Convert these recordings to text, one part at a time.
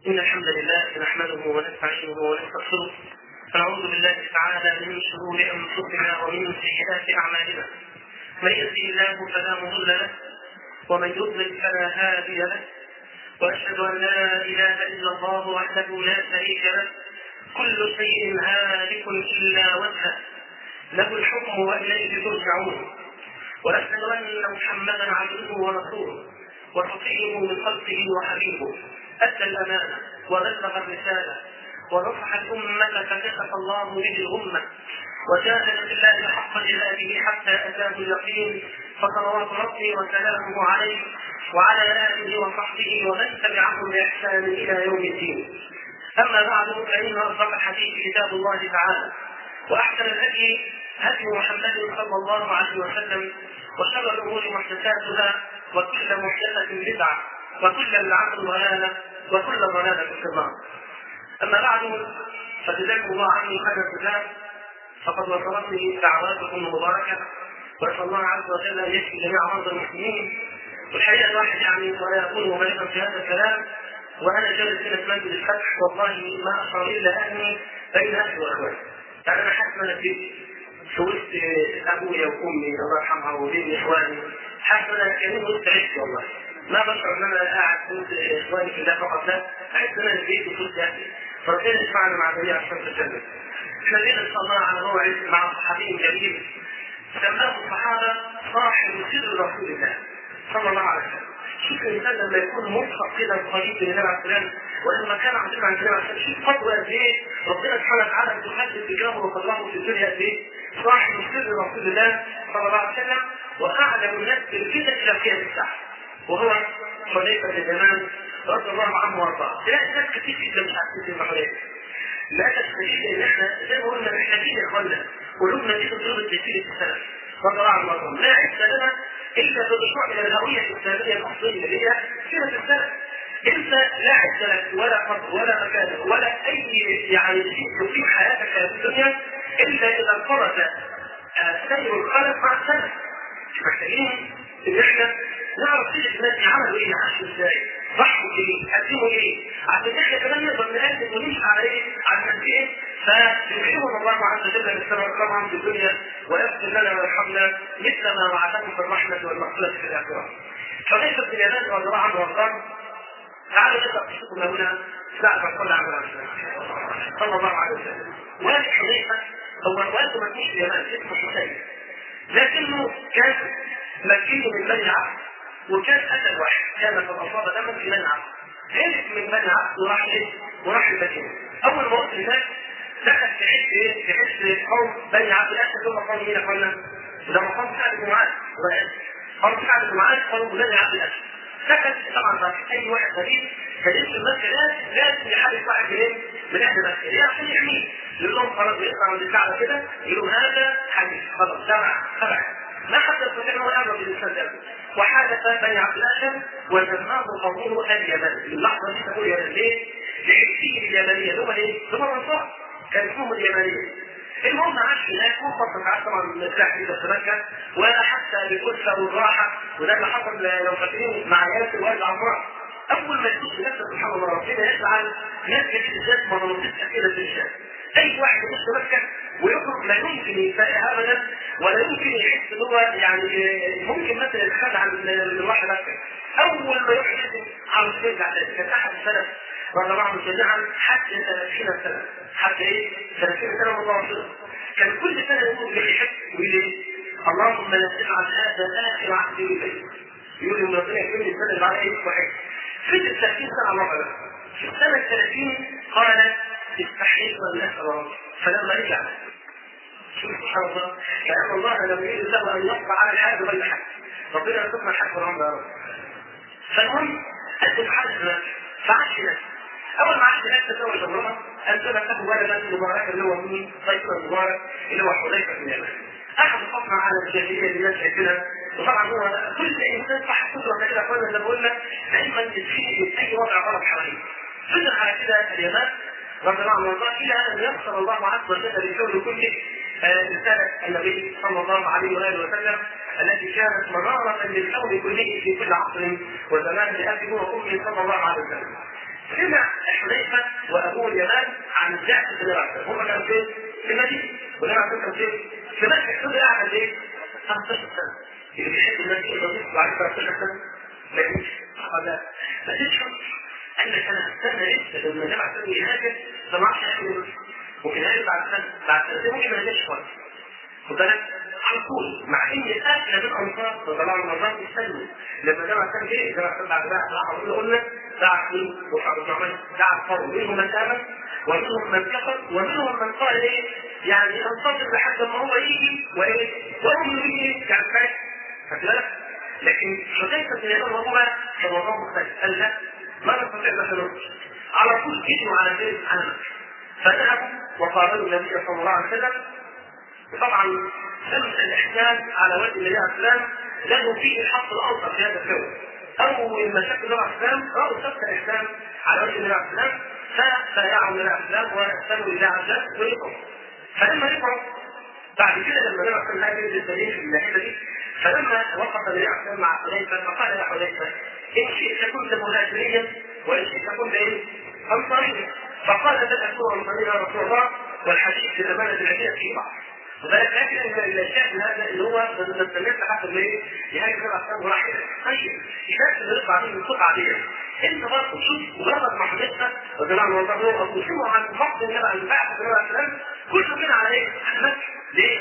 إن الحمد لله نحمده ونستعينه ونستغفره ونعوذ بالله تعالى من شرور أنفسنا ومن سيئات أعمالنا من يهده الله فلا مضل له ومن يضلل فلا هادي له وأشهد أن لا إله إلا الله وحده لا شريك له كل شيء هالك إلا وجهه له الحكم وإليه ترجعون وأشهد أن محمدا عبده ورسوله وصفيه من خلقه وحبيبه أدى الأمانة وبلغ الرسالة ونصح الأمة فكشف الله به الأمة وجاهد في الله حق جهاده حتى أتاه اليقين فصلوات ربي وسلامه عليه وعلى آله وصحبه ومن تبعهم بإحسان إلى يوم الدين أما بعد فإن أصدق الحديث كتاب الله تعالى وأحسن الهدي هدي محمد صلى الله عليه وسلم وشر الأمور محدثاتها وكل محدثة بدعة وكل بدعة ضلالة وكل ضلالة في النار. أما بعد فجزاكم الله عني خير الجزاء فقد وصلتني دعواتكم المباركة وأسأل الله عز وجل أن يشفي جميع مرضى المسلمين والحقيقة الواحد يعني ولا يكون مبالغا في هذا الكلام وأنا جالس هنا في منزل الفتح والله ما أشعر إلا أني بين أهلي وأخواتي. يعني أنا حاسس أن أنا في في وسط أبويا وأمي الله يرحمها وبين إخواني حاسس أن أنا كأني وسط عيشتي والله. ما بشعر ان انا قاعد وسط اخواني في الله فقط لا احس ان انا في بيتي وسط اهلي فربنا يجمعنا مع جميع اشخاص الجنه. احنا جينا ان شاء الله على موعد مع صحابي جليل سماه الصحابه صاحب سر رسول الله صلى الله عليه وسلم. شوف الانسان لما يكون ملصق كده قريب من النبي عليه السلام ولما كان عندنا عند النبي عليه السلام شوف خطوه قد ايه ربنا سبحانه وتعالى بيحدد بجامه وطلعه في الدنيا قد ايه صاحب سر رسول الله صلى الله عليه وسلم واعلم الناس بالفتن الى قيام الساعه وهو حذيفه بن اليمان رضي الله عنه وارضاه تلاقي ناس كتير جدا مش عارفين سيدنا حذيفه للاسف الشديد ان احنا زي ما قلنا محتاجين يا اخوانا قلوبنا دي تضرب تيسير السلف رضي الله عنه وارضاه لا عز لنا الا بالرجوع الى الهويه الاسلاميه الاصليه اللي هي سيره السلف انت لا عز لك ولا فضل ولا مكان ولا اي يعني شيء يقيم حياتك في الدنيا الا اذا انفرد سير الخلق مع السلف محتاجين ان احنا نعرف سيرة الناس عملوا ايه عاشوا ازاي ضحوا ايه قدموا ايه عشان احنا كمان نقدر نقدم ونمشي على ايه على الناس ايه فيرحمنا الله عز وجل بالسماء طبعا في الدنيا ويغفر لنا ويرحمنا مثل ما وعدهم في الرحمة والمغفرة في الآخرة فليس في اليابان رضي الله عنه وارضاه تعالوا نبدا قصتكم هنا بعد ما صلى على رسول صلى الله عليه وسلم والد حذيفه هو والده ما كانش اليابان اسمه حسين لكنه كان مكي من بني عبد وكان اسد واحد كان قد اصاب دما في بني عبد هرب من بني عبد وراح ايه؟ وراح المدينه اول ما وصل هناك دخل في حس ايه؟ في حس قوم بني عبد الاسد هم قوم مين يا اخوانا؟ ده مقام سعد بن معاذ قوم سعد بن معاذ قوم بني عبد الاسد دخل طبعا بقى اي واحد غريب كان اسم المسجد لازم لازم يحارب واحد منين؟ من اهل مكه ليه؟ عشان يحميه يقول لهم خلاص يقطع عند الكعبه كده يقول لهم هذا حديث خلاص سمع سمع ما حتى يستطيع انه يقرب الانسان ده وحدث بني عبد الاشهر وسماه قومه اليمن اللحظه دي تقول يا ليه؟ لحسين اليمنيه هم ايه؟ هم الانصار كان اسمهم اليمنيه المهم عاش هناك وخاصة عاش طبعا مرتاح جدا في مكة وحتى بالأسرة والراحة وده اللي حصل لو فاكرين مع ياسر وائل العمراء أول ما يخش نفسه سبحان الله ربنا يجعل ناس بالذات مناطق كثيرة جدا أي واحد يخش مكة ويخرج لا يمكن يفرق أبدا ولا يمكن يحس إن هو يعني ممكن مثلا يتخلى عن الراحة مكة أول ما يحس على يرجع كان أحد السلف رضي الله عنه جميعا حتى 30 سنة حتى ايه 30 سنة متواصلة كان كل سنة يقول بيحب ويقول ايه اللهم لا تجعل هذا آخر عهدي بك يقول ان ربنا يكرمني السنة اللي عليها ايه واحد فضل 30 سنة الله بقى في السنة 30 قال استحييت ان اسال ربي فلما رجع شوف سبحان الله كأن الله لم يريد له ان يقطع على الحاج غير حاج ربنا يرزقنا الحاج والعمر يا رب فالمهم قدم حاجة فعاش نفسه اول ما عرف هناك تزوج امراه انزلت له ولدا مباركا اللي هو مين؟ طيب المبارك اللي هو حذيفه بن اليمان. احد الفتره على الجاهليه اللي الناس شايفينها وطبعا هو كل انسان صح قدره كده اخوانا زي ما قلنا دايما يتفيد من اي وضع غلط حواليه. فضل على كده اليمان رضي الله عنه وارضاه الى ان يغفر الله عز وجل للكون كله رساله النبي صلى الله عليه واله وسلم التي كانت مناره للكون كله في كل عصر وزمان لابيه وامه صلى الله عليه وسلم. سمع اليابان عن بعثة النبي عليه الصلاة هم كانوا فين؟ في المدينة والنبي عليه الصلاة والسلام فين؟ في مكة كل قاعد قد ايه؟ 15 سنة اللي بيحب الناس يقدر بعد 15 سنة ما يجيش لا ما تشعر قال لك انا هستنى لسه لما النبي عليه الصلاة والسلام يهاجر 17 سنة ممكن هاجر بعد سنة بعد سنتين ممكن ما يجيش خالص خد بالك على طول مع ان اغلب الانصار وطلعوا المرات يستنوا لما جمع كان جه جمع كان بعد ذلك راح اقول قلنا دعا مين وصعب بن عمر دعا القوم منهم من امن ومنهم من كفر ومنهم من قال ايه يعني انتظر لحد ما هو يجي وايه وهم يجي يعني فاهم خد بالك لكن حذيفه بن اليمان وهو كان موضوع مختلف قال لا ما نستطيع ان نخرج على طول جيتوا على بيت على مكه فذهبوا وقابلوا النبي صلى الله عليه وسلم طبعا شمس الاحسان على وجه النبي عليه السلام له فيه الحق الاوسط في هذا الكون اول ما شك النبي عليه السلام راوا شمس الاحسان على وجه النبي عليه السلام فبايعوا النبي عليه السلام واحسنوا لله عز وجل ورجعوا فلما رجعوا بعد كده لما النبي عليه السلام يجلس الدليل في الناحيه دي فلما وقف النبي عليه السلام مع حذيفه فقال يا حذيفه ان شئت كنت مهاجريا وان شئت كنت ايه؟ انصاريا فقال بل اكون انصاريا يا رسول الله والحديث بزمانه العلميه في بعض وذلك لكن الشاهد هذا اللي هو ما استنيت لحد ما ايه يهاجم الاسلام وراح طيب الشاهد اللي يطلع عليه من قطعه دي انت برضه شوف مجرد ما حدثت رضي الله عنه وارضاه ابو شو عن فقد النبي عن بعث النبي عليه السلام كله كده على ايه؟ على مكه ليه؟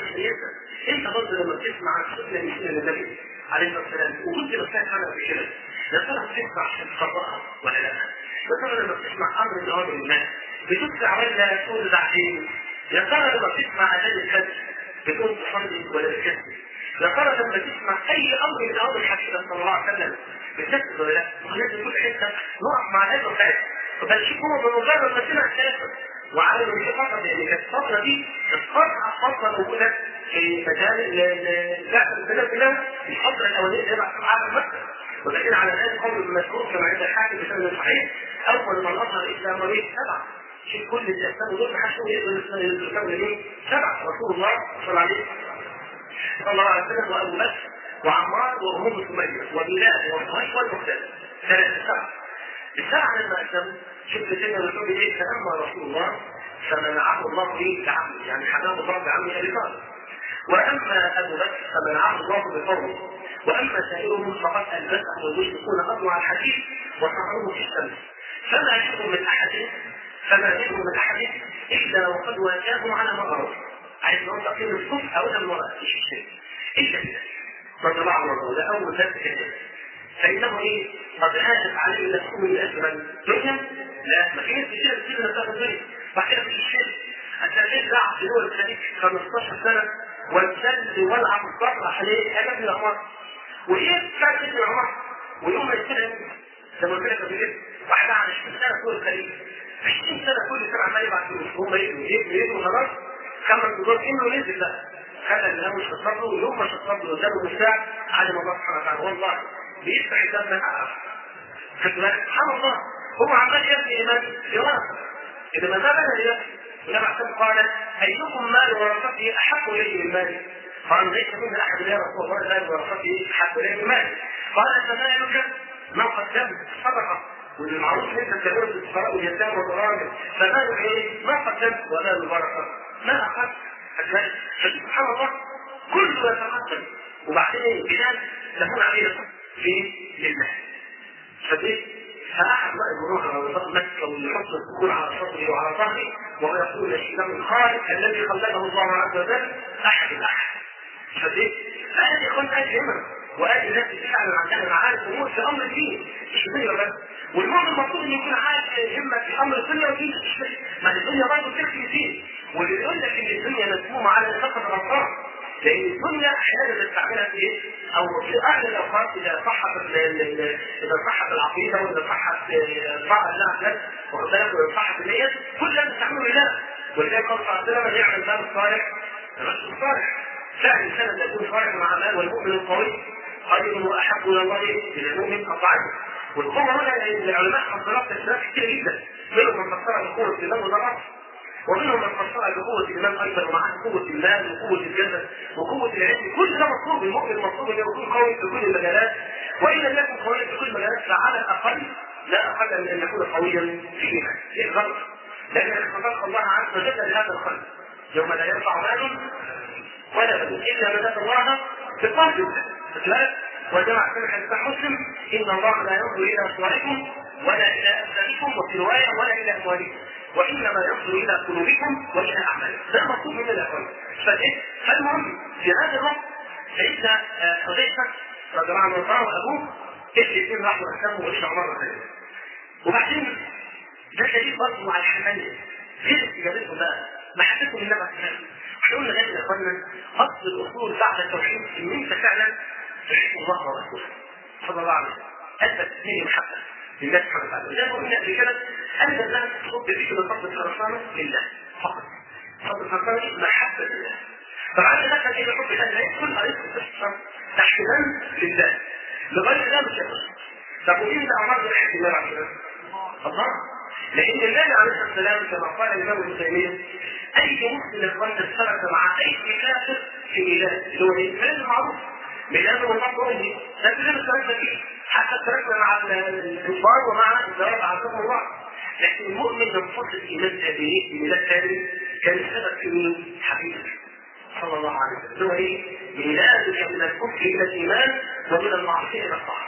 انت برضه لما بتسمع عن سنه من سنن النبي عليه الصلاه والسلام وكنت بتسمع عنها قبل كده يا ترى بتسمع عشان تطبقها ولا لا؟ يا ترى لما بتسمع امر من اوامر الناس بتسمع ولا تقول بعدين يا ترى لما بتسمع اذان الفجر بتقول تصلي ولا بتكذب يا ترى لما تسمع اي امر من اوامر الحبيب صلى الله عليه وسلم بتكذب ولا لا؟ لازم كل حته نقف مع هذا الخير بل شوف هو بمجرد ما سمع كافر وعلى من فترة يعني كانت الفترة دي كانت أصعب فترة موجودة في مجال البعث البلد كلها في الفترة الأولية اللي بعد عام مكة ولكن على ذلك قول ابن مسعود كما عند الحاكم بسند صحيح أول من أظهر الإسلام وليه سبعة شوف كل اللي أسلموا دول ما حدش يقدر الإسلام ليه سبعة رسول الله صلى الله عليه صلى الله عليه وسلم وأبو بكر وعمار وأم سمية وبلال وصهيب والمختلف ثلاثة سبعة السبعة لما أسلموا شوف سيدنا الرسول ايه فاما رسول الله فمنعه الله به بعمه يعني حماه الله بعمه ابي طالب واما ابو بكر فمنعه الله بقومه واما سائرهم فقد البسهم المشركون اطلع الحديث وصهروه في الشمس فما منهم من احد فما منهم من احد الا وقد واجههم على ما اراد عايز نقول تقييم الصبح او المراه مش الشيء الا كده رضي الله عنه ده اول درس كده فانه ايه قد هاجت عليه نفسه من اجمل دنيا لا ما في ناس كتير بتصير نفسها الدنيا بعد كده مش الشيء التغيير ده في دول الخليج 15 سنه والجد والعب الصبر عليه اجاب من عمر وايه كان ابن عمر ويوم ما يصير زي ما قلت لك قبل كده واحد على 20 سنه دول الخليج 20 سنه كل سنه عمال يبعت فلوس هم يجوا يجوا خلاص كمل الدور انه نزل بقى خلى اللي مش هتصبر ويوم مش هتصبر قدامه المستاع علم الله سبحانه وتعالى والله بيفتح الباب من اعرف سبحان الله هو عمال يبني ايمان دراسه اذا ما زال يبني ولما احسن قال ايكم مال ورثته احق اليه من مالي قال ليس من احد يا رسول الله مال ورثته احق اليه من مالي قال فمالك ما قدمت صدقه والمعروف ان انت تدور بالفقراء واليتامى والغرامه فمالك ايه؟ ما قدمت ولا البركه ما اخذت سبحان الله كله يتقدم وبعدين بلال تكون عليه في لله فدي فأحد بقى يروح على وسط مكة ويحط الذكور على صدره وعلى ظهره وهو يقول الإسلام الخالق الذي خلقه الله عز وجل أحد الأحد فدي هذه إخوان أجل همم وأجل ناس فعلا عندها معارف أمور في أمر الدين مش الدنيا بس والمؤمن المفروض أن يكون عارف همة في أمر الدنيا والدين ما الدنيا برضه تكفي فيه واللي يقول لك ان الدنيا مسمومه على فقط الابصار لان الدنيا احيانا تستعملها في ايه؟ او في اعلى الاوقات اذا صحت اذا صحت العقيده واذا صحت طاعه الله عز وجل واخد بالك واذا صحت النيه كل ده تستعمله لله ولذلك قال صلى الله عليه وسلم يعمل باب الصالح الرجل الصالح فعلا الانسان الذي يكون صالح مع مال والمؤمن القوي خير واحب الى الله من المؤمن الضعيف والقوه هنا العلماء حصلت تشريعات كثيره جدا منهم من فسرها بقوه الايمان والضعف ومنهم من فسرها بقوة الإيمان أيضا ومعها قوة المال وقوة الجسد وقوة العلم كل ده مطلوب المؤمن مطلوب أن يكون قوي في كل المجالات وإن لم يكن قويا في كل المجالات فعلى الأقل لا أقل من أن يكون قويا في الإيمان الغلط لأن خلق الله عز وجل لهذا الخلق يوم لا ينفع مال ولا بنون إلا من أتى الله بقلب لا وجمع في حديث مسلم إن الله لا ينظر إلى صوركم ولا إلى أجسادكم وفي رواية ولا إلى أموالكم وإنما ينظر إلى قلوبكم وإلى أعمالكم ده المطلوب من الأخوان فالمهم في هذا الوقت سيدنا حذيفة رضي الله عنه وأبوه الاثنين راحوا اسلموا وإيش عمر ثانية وبعدين ده دليل برضه على الحماية غير استجابتهم بقى محبتهم للنبي عليه السلام احنا قلنا لازم يا اخوانا اصل الاصول بعد التوحيد ان انت فعلا تحب الله ورسوله صلى الله عليه وسلم اثبت فيه محبه لله سبحانه وتعالى زي ما قلنا قبل كده ان الناس تحب فيه بفضل الخرسانه لله فقط فضل الخرسانه محبه لله طبعا ده كان ايه حب الله لا يدخل عليه القصه تحسنا لله لغايه لا مش هيخش طب ومين ده امر يحب الله عليه وسلم الله لان النبي عليه الصلاه والسلام كما قال الامام ابن تيميه اي مسلم اخوان اشترك مع اي كافر في ميلاد اللي هو ايه؟ ميلاد معروف ميلاد والله امي لكن لم اشتركنا فيه حتى اشتركنا مع الكفار ومع الزواج عزهم الله لكن المؤمن ينفصل ايمان تابعيه في ميلاد ثاني كان السبب في مين؟ حبيبه صلى الله عليه وسلم هو ايه؟ ميلادك من الكفر الى الايمان ومن المعصيه الى الطاعه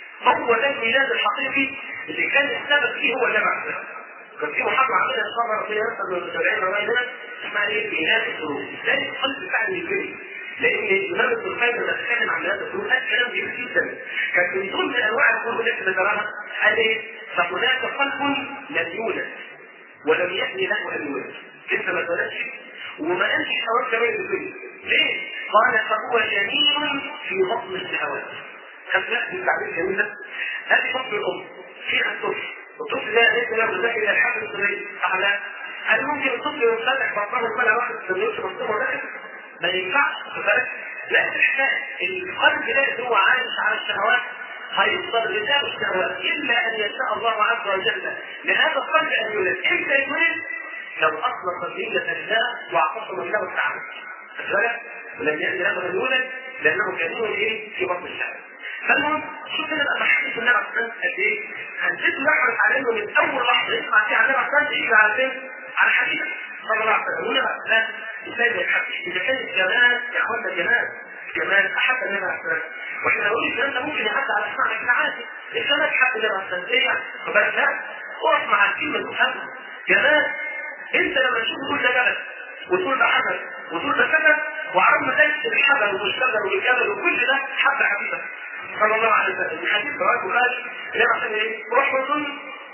هو ده الميلاد الحقيقي اللي كان السبب فيه هو النبي عليه الصلاه كان في محاضره عملها الصبر في مثلا من المتابعين روايه هنا اسمها ايه؟ ميلاد الظروف ازاي القلب فعلا يجري لان الامام ابن القيم لما اتكلم عن ميلاد الظروف قال كلام جميل جدا كان من ضمن انواع الظروف اللي احنا ذكرناها قال ايه؟ فهناك قلب لم يولد ولم يحن له ان يولد لسه ما اتولدش وما قالش حوار كمان الدنيا ليه؟ قال فهو جميل في بطن الشهوات خد بالك من التعبير الجميل ده هذه بطن الام فيها الطفل الطفل ده ليس له غذاء الى الحد الصغير اعلى هل ممكن الطفل ينفتح بطنه ولا واحد سندوتش بطنه داخل؟ ما ينفعش خد بالك لا تحتاج القلب ده اللي هو عايش على الشهوات هيفضل غذاء الشهوات الا ان يشاء الله عز وجل لهذا القلب ان يولد امتى يولد؟ لو اطلق دينة الله واعتصم الله التعامل خد بالك؟ ولم يأتي له ان يولد لانه كان ايه في بطن الشهوات فالمهم شوف هنا بقى محبة النبي عليه الصلاة قد ايه؟ هنزيد نحرص على انه من اول لحظة يسمع فيها النبي عليه الصلاة يجري على فين؟ على حبيبه صلى الله عليه وسلم والنبي عليه الصلاة ازاي ما يحبش؟ اذا كان الجمال يا اخوانا الجمال الجمال احب النبي عليه الصلاة واحنا نقول الكلام ده ممكن يعدي على سمعنا كده عادي الجمال حب النبي عليه الصلاة ايه يعني؟ خد بالك لا اقف مع الكلمة المفهمة جمال انت لما تشوف تقول ده جبل وتقول ده حجر وتقول ده شجر وعرفنا تكتب الحجر والشجر والجبل وكل ده حب حبيبك صلى الله عليه وسلم الحديث رواه البخاري اللي عشان ايه؟ رحمة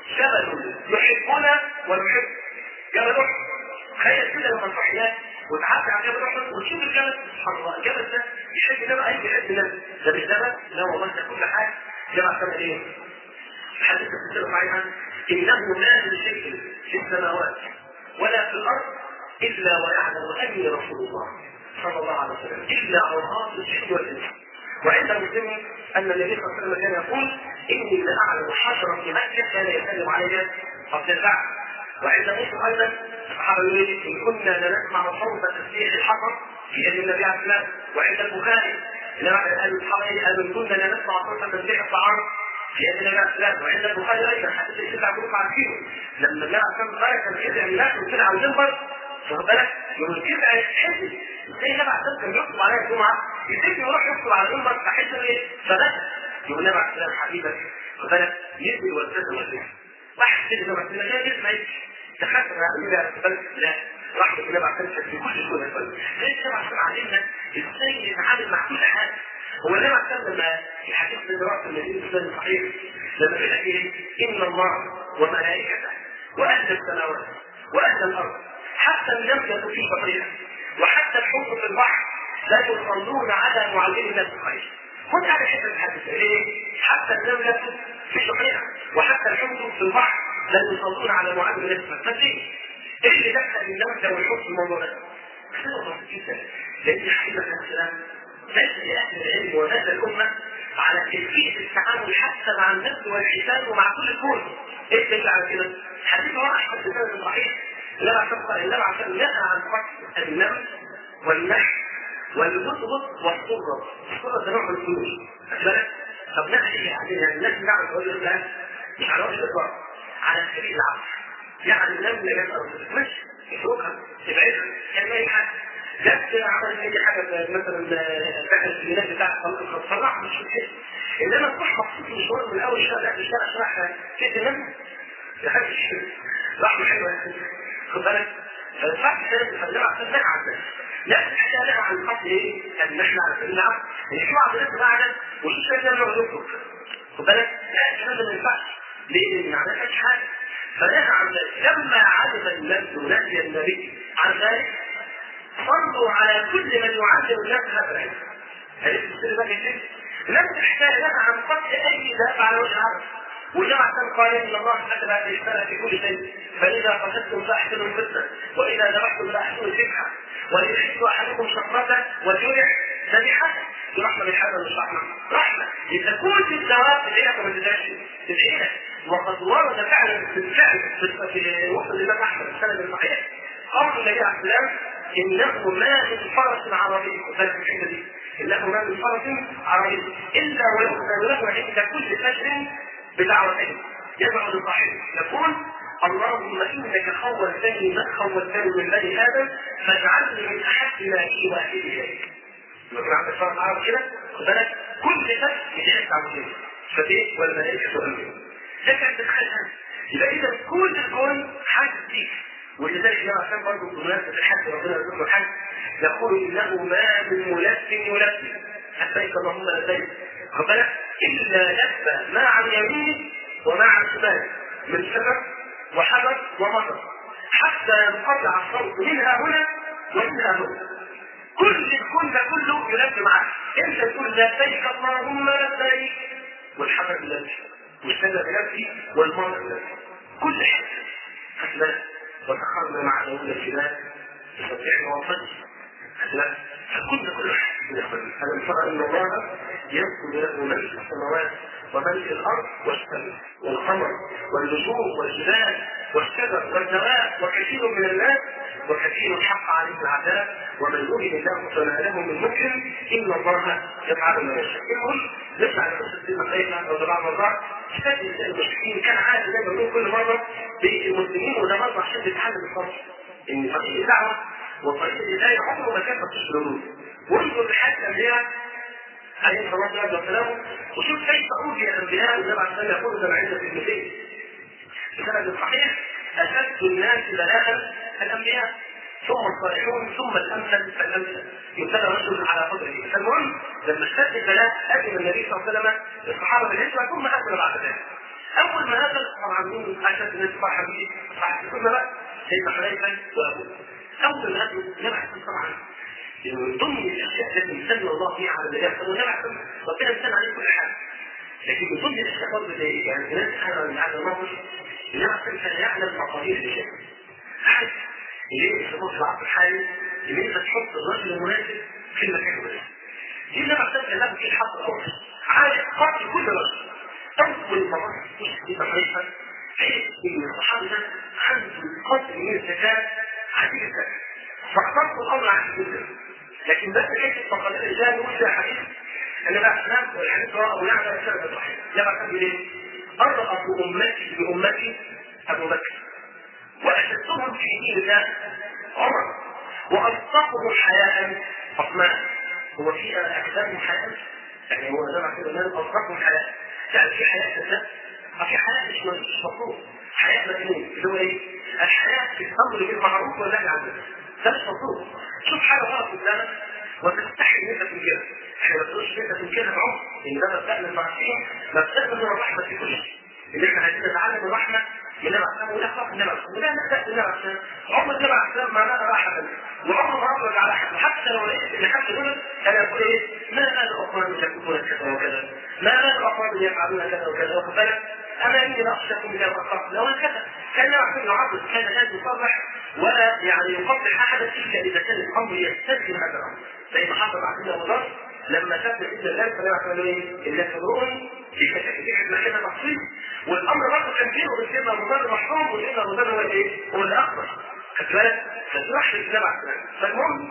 جبل يحبنا ونحب جبل احد تخيل كده لما صحيات وتعدي على جبل احد وتشوف الجبل سبحان الله الجبل ده يحب ده اي بيحب ده ده مش جبل لا والله ده كل حاجه جبل عشان ايه؟ الحديث السلسله صحيحا انه ما من شيء في السماوات ولا في الارض الا ويعلم اني رسول الله صلى الله عليه وسلم الا عورات الجن والانس وعند مسلم ان النبي صلى الله عليه وسلم كان يقول اني لاعلم حشرا في مكه كان يسلم علي قبل البعث وعند مسلم ايضا الصحابه يقول ان كنا لنسمع صوت تسبيح الحجر في يد النبي عليه السلام وعند البخاري لما قال الصحابه قالوا ان كنا لنسمع صوت تسبيح الطعام في يد النبي عليه السلام وعند البخاري ايضا حديث الشفع كلكم عارفينه لما النبي عليه السلام قال كان يدعي الناس كده على المنبر واخد بالك يقول كده يحس زي النبي عليه السلام كان يخطب عليها الجمعه يسيبني يروح يخطب على المنبر احس ايه فبس يقول النبي عليه السلام حبيبك واخد بالك يدي الوسوسه والذكر واحد كده لما تبقى جاي يسمع تخاف من النبي عليه السلام لا رحمة النبي عليه السلام في كل شيء ويقول زي النبي عليه السلام علمنا ازاي نتعامل مع كل حاجه هو النبي عليه السلام لما في حديث من رأس النبي الإسلام الصحيح لما بيقول ايه إن الله وملائكته وأهل السماوات وأهل الأرض حتى النملة في بحرها وحتى الحوت في البحر لا يصلون على معلم الناس الخير خد هذا حته الحديث ليه؟ حتى النملة في بحرها وحتى الحوت في البحر لا يصلون على معلم الناس الخير ليه؟ ايه اللي دخل النملة والحوت في الموضوع ده؟ كده بسيط جدا لأن حبيبة السلام نجد أهل العلم ونجد الأمة على كيفية التعامل حتى مع النفس والحساب ومع كل الكون. ايه الدليل على كده؟ حديث رواه احمد بن سند صحيح لا تبقى الا عشان نهى عن قتل النمل والنحل والبطبط والصرة الصرة ده نوع من الفلوس بالك؟ طب نهى ايه عليها؟ الناس بتعمل تقول له لا مش على وجه الاطلاق على سبيل العفو يعني النبي لم يسأل ماشي اتركها ابعدها كان اي حاجه جت عملت اي حاجه مثلا دخلت البلاد بتاعت صلحها مش مشكله انما تروح مخصوص مشوار من اول شارع لاخر شارع شرح كيف النبي يا حاجه رحمه حلوه خد بالك ما ينفعش كانت تخليها عشان نقع عن الناس نفس الحكايه لها عن الخط ايه؟ ان احنا عارفين نعم ان في بعض الناس قاعده وشوف كده لما يخرج خد بالك لا الكلام ده ما ينفعش ليه؟ لان ما عملناش حاجه فنهى عن ذلك لما علم الناس نهي النبي عن ذلك صلوا على كل من يعلم الناس هذا العلم عرفت السر بقى كده؟ نفس الحكايه لها عن قتل اي دابه على وجه الارض وجمع قال ان الله كتب الاشتراء في كل شيء فاذا قتلتم فاحسنوا الفتنه واذا ذبحتم فاحسنوا الذبحه وليحب احدكم شفرته وليرح ذبيحته دي رحمه بالحاجه مش رحمه رحمه اذا كل الدواب اللي هي ما تدركش تدعيها وقد ورد فعلا بالفعل في وصل الامام احمد السند الصحيح قول النبي عليه السلام انه ما من فرس عربي خد في الحته دي انه ما من فرس عربي الا ويؤذن له عند كل فجر بدعوتين يدعو لصاحبه يقول اللهم انك خولتني من خولتني من بني ادم فاجعلني من احب ما في واحد اليك. يقول عندك فرق عرب كده خد بالك كل ده يحس على كده فايه والملائكه تؤمن. ده كان تتخيل يبقى اذا كل الكون حد فيك ولذلك يا عشان برضه بمناسبه الحج ربنا يرزقنا الحج يقول انه ما من ملف يلف لبيك اللهم لبيك خد بالك الا لف ما عن يمينه وما عن شماله من شجر وحجر ومطر حتى ينقطع الصوت منها هنا ومنها هنا كل الكون ده كله يلف معك انت تقول لبيك اللهم لبيك والحجر يلف والشجر يلف والمطر يلف كل حاجه خد بالك وتخرج مع دولة الجبال يستطيع وفد لا فكل كل ألم ترى أن الله يسجد له من في السماوات ومن في الأرض والشمس والقمر والنجوم والجبال والشجر والدواب وكثير من الناس وكثير حق عليه العذاب ومن يؤمن الله فما له من مكرم ان الله يفعل ما يشاء. المهم نرجع للمسلمين خيرا او بعض المرات شد المشركين كان عادي زي ما بنقول كل مره بالمسلمين وده برضه عشان تتحدد الصبر. ان طريق الدعوه وطريق الهدايه عمره ما كان مفتوح للنور. وانظر لحد الانبياء عليه الصلاه والسلام وشوف كيف اوتي الانبياء والنبي عليه الصلاه والسلام يقول كما عند في المثل. بسند صحيح اشد الناس بلاء الانبياء ثم الصالحون ثم الامثل فالامثل يبتلى رجل على قدره فالمهم لما اشتد البلاء اذن النبي صلى الله عليه وسلم الصحابه بالهجره ثم اذن بعد ذلك اول ما نزل طبعا مين اشد الناس صاحب صاحب كنا بقى سيدنا حذيفه وابوه اول ما نزل نبع طبعا من ضمن الاشياء التي يسلم الله فيها على النبي صلى الله عليه وسلم ربنا يسلم عليه كل حاجه لكن من ضمن الاشياء برضه زي يعني الناس سبحانه على الموقف النبي كان يعلم مقادير الشيء عارف ليه في مصر العصر الحالي ان انت تحط الرجل المناسب في المكان المناسب دي اللي بعد ذلك لازم في الحق الاول عارف قاتل كل رجل اول ما بص في تقريبا عرف ان الصحابي ده عنده قدر من الذكاء عجيب الذكاء فاخترت الامر عجيب جدا لكن بس حته فقط الرجال يقول ده حديث ان بقى اسلام والحديث رواه ابو يعلى السنه الصحيح ده بقى كان بيقول ايه؟ ارأف امتي بامتي ابو بكر واشدهم في دين الله عمر واصدقهم حياء عثمان هو في اكثرهم حياء يعني هو جمع كده الناس اصدقهم حياء يعني في حياء كده في حياء مش مش مطلوب حياء مجنون اللي هو ايه؟ الحياء في الامر بالمعروف والنهي عن المنكر ده مش مطلوب شوف حاجه غلط قدامك وتستحي ان انت تنكرها احنا ما بنقولش ان انت تنكرها بعمر انما بتعمل معصيه ما بتعمل من الرحمه في كل شيء اللي احنا عايزين نتعلم الرحمه النبي عليه السلام ولا خاف النبي عليه السلام ولا نبدا النبي عليه السلام عمر النبي عليه السلام معناها راحه وعمر ما ربك على حد حتى لو لقيت ان حد يقول كان يقول ايه ما بال الاقوام يكتبون كذا وكذا ما بال الاقوام يفعلون كذا وكذا واخد بالك اما اني لاخشاكم من الخطا لو كذا كان يعرف انه عبد كان لا يصرح ولا يعني يقبح احدا الا اذا كان الامر يستلزم هذا الامر زي ما حصل عندنا الله لما شاف سيدنا الله فلا يعملوا ايه؟ الا تدعون في كتاب مكان تخصيص والامر برضه كان فيه وسيدنا ابو ذر محروم وسيدنا ابو ذر هو الايه؟ هو الاخبر خد بالك؟ فتروح في السبع فالمهم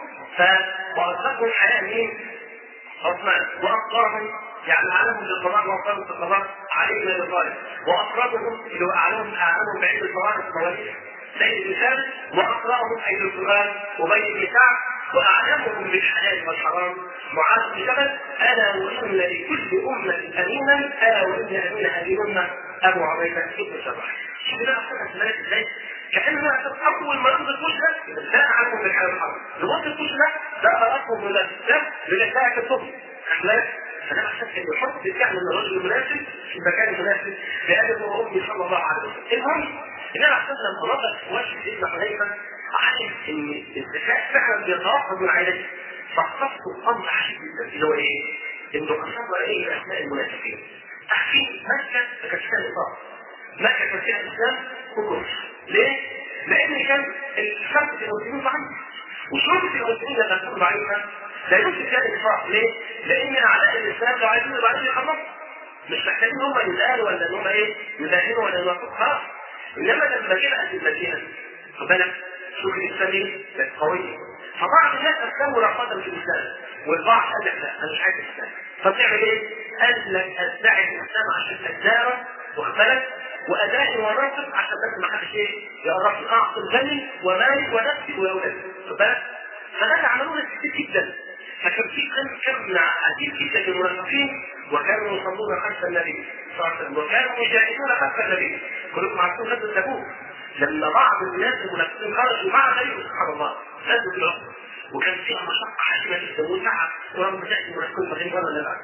فوثقوا حياه مين؟ عثمان واقراهم يعني اعلمهم بالقضاء واقاموا بالقضاء علي بن ابي طالب واقربهم اللي هو اعلمهم اعلمهم بعيد الفرائض المواليد زيد بن ثابت واقراهم اي القران ابي بن كعب واعلمهم بالحلال والحرام معاذ بن جبل الا وان لكل امه امينا الا وان امين هذه الامه ابو عبيده بن جراح. شوف بقى اصلا الملك ازاي؟ كانها اول ما ينضج وجهه لا عنهم بالحلال والحرام. لغايه وجهه ده خلقهم من الاسلام لنتاعه الطفل. اخلاق فانا احسن ان يحط بالفعل الرجل المناسب في المكان المناسب لابي وامي صلى الله عليه وسلم. المهم ان انا احسن لما نظر في وجه سيدنا حذيفه عارف ان الذكاء فعلا بيتوقف من عينيه فاختصه امر عجيب جدا اللي هو ايه؟ انه اصر ايه الاسماء المنافقين. تحكيم مكه ما كانش فيها نطاق. مكه كان فيها الاسلام وكفر. ليه؟ لان كان الشرط في المسلمين ضعيف. وشروط المسلمين لما تكون ضعيفه لا يمكن كان النفاق ليه؟ لان اعداء الاسلام لو عايزين يبقى عايزين يخلصوا مش محتاجين هم يسالوا ولا ان هم ايه؟ يداهنوا ولا يوافقوا خلاص انما لما جاءت المدينه خد بالك شوف الاسلاميه كانت قويه فبعض الناس اسلموا رغبه في الاسلام والبعض قال لك لا انا مش عايز الاسلام فتعمل ايه؟ قال لك ادعي الاسلام عشان اتدارى واخد بالك وادائي وناصر عشان بس ما حدش ايه يقرب لي اعطي غني ومالي ونفسي واولادي خد بالك فده اللي عملوه ناس كتير جدا فكان في كم كم عديد جدا من المنافقين وكانوا يصلون خلف النبي صلى الله عليه وسلم وكانوا يجاهدون خلف النبي كلكم عارفين غزوه تبوك لما بعض الناس المنافقين خرجوا مع النبي سبحان الله غزوه العقبه وكان فيها مشقه حاسمه جدا وتعب ولما تاتي المنافقين فاهمين ولا لا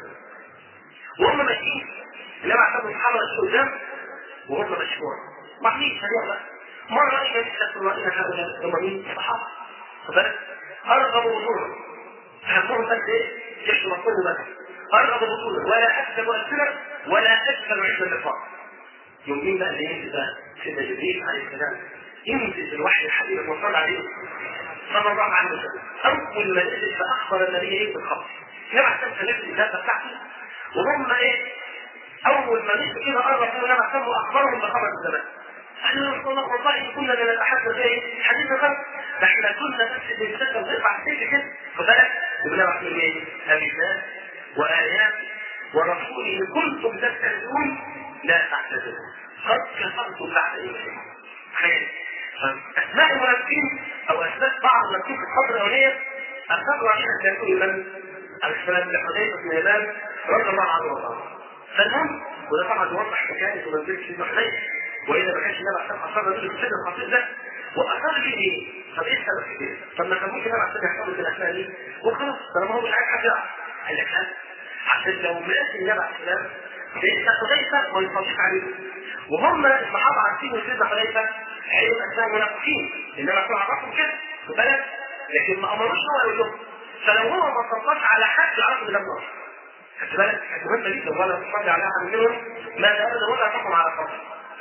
وهم ماشيين النبي عليه الصلاه والسلام مشوا قدام وهم ماشيين ورا ماشيين سريع بقى مره النبي صلى الله عليه وسلم هؤلاء هم مين؟ الصحابه خد بالك ارغبوا وجوههم فهمهم بس ايه؟ يشرب كل بس ارغب بطوله ولا اكذب السنه ولا اكذب عند اللقاء يومين بقى اللي ينزل بقى سيدنا جبريل عليه السلام ينزل الوحي الحبيب المصطفى عليه صلى الله عليه وسلم اول ما نزل فاخبر النبي ايه بالخبر نبع سمسة نفس الذات بتاعته وهم ايه اول ما نزل كده قرب نبع سمسة واخبرهم بخبر الزمان قال له رسول الله والله كنا لنتحدث ايه حديث الخمس ده احنا كنا بس بنستخدم نرفع السيف كده خد بالك يقول لك ايه ايات وايات ورسوله كنتم تستهزئون لا تعتذروا قد كفرتم بعد ايمانكم خير اسماء المنافقين او اسماء بعض المنافقين في الفتره الاوليه اخذوا عليها كانوا من السلام لحذيفه بن يمان رضي الله عنه وارضاه فالمهم وده طبعا يوضح حكايه ومنزله سيدنا حذيفه والا ما كانش النبي عليه الصلاه والسلام اصر بالسن الخطير ده واصر به ايه؟ طب ايه السبب في كده؟ طب ما كان ممكن النبي عليه الصلاه والسلام بالاسماء دي وخلاص طالما هو مش عايز حد يعرف قال لك لا عشان لو مات النبي عليه السلام سيدنا حذيفه ويصدق عليه وهم الصحابه عارفين سيدنا حذيفه عيب اسماء المنافقين انما كانوا عرفهم كده خد بالك لكن ما امروش هو يقول لهم فلو هو ما صدقش على حد يعرف ان ده منافق خد بالك مهمه جدا ولا تصلي على احد منهم ما ابدا ولا تحكم على خطأ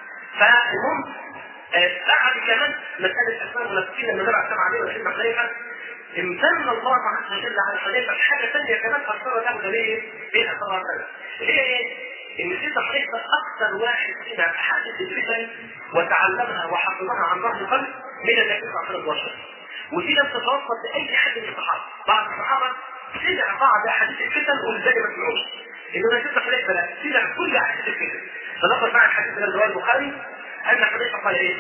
فالمهم بعد كمان مسألة أسماء المنافقين لما نبع سمع عليه وسيدنا حذيفة امتن الله عز وجل على حذيفة بحاجة ثانية كمان أثرت له غنية بين صلى الله عليه وسلم هي إيه؟ إن سيدنا حذيفة أكثر واحد سمع أحاديث الفتن وتعلمها وحفظها عن ظهر قلب من النبي صلى الله عليه وسلم ودي لم تتوفر لأي حد من الصحابة بعض الصحابة سمع بعض أحاديث الفتن والباقي ما سمعوش إنما سيدنا حذيفة لا سمع كل أحاديث الفتن فنقل مع الحديث من رواه البخاري ان حذيفه قال ايه؟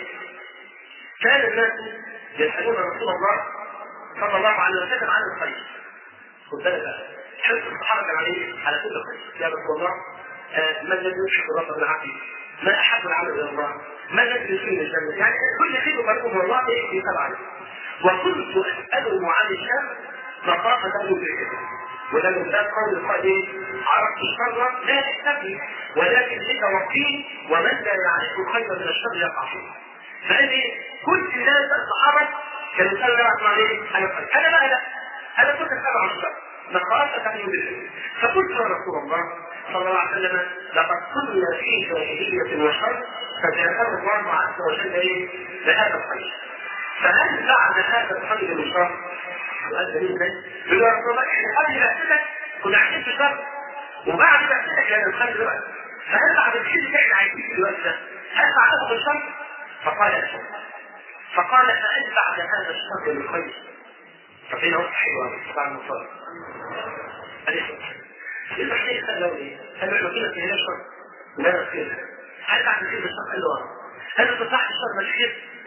كان الناس يسالون رسول الله صلى الله عليه وسلم عن الخير. خد بالك بقى حرص الصحابه كان عليه على كل خير يا رسول الله آه من الذي يشرك الرب بالعافيه؟ ما احب العمل الى الله؟ ما الذي يدخل الجنه؟ يعني كل خير يقربه من الله ايه يتابع عليه. وكنت اساله عن الشر مخافه له بالكذب وده من باب قول القائل عرفت الشر لا يستبني ولكن لتوقيه ومن لا يعرف الخير من الشر يقع فيه. فقال لي كل الناس الصحابه كانوا يسالوا الله عن ايه؟ انا الخير. انا بقى لا انا كنت اسال عن الشر مخافه من بالله فقلت يا رسول الله صلى الله عليه وسلم لقد كنا في جاهليه وشر فجاءه الله عز وجل ايه؟ بهذا الخير. فهل بعد هذا الخير من شر سؤال جميل ده يقول يا رسول الله احنا قبل بعثتك كنا عايشين في شر وبعد بعثتك كان الخير دلوقتي فهل بعد الخير اللي احنا عايشين في الوقت ده هل بعده بالشر؟ فقال لا فقال فهل بعد هذا الشر بالخير؟ ففينا وقت حلوة بعد المصاب أليس الحديث قال له ايه؟ قال له احنا كنا في هنا شر ولا خير هل بعد الخير بالشر؟ قال له اه هل تصح الشر بالخير؟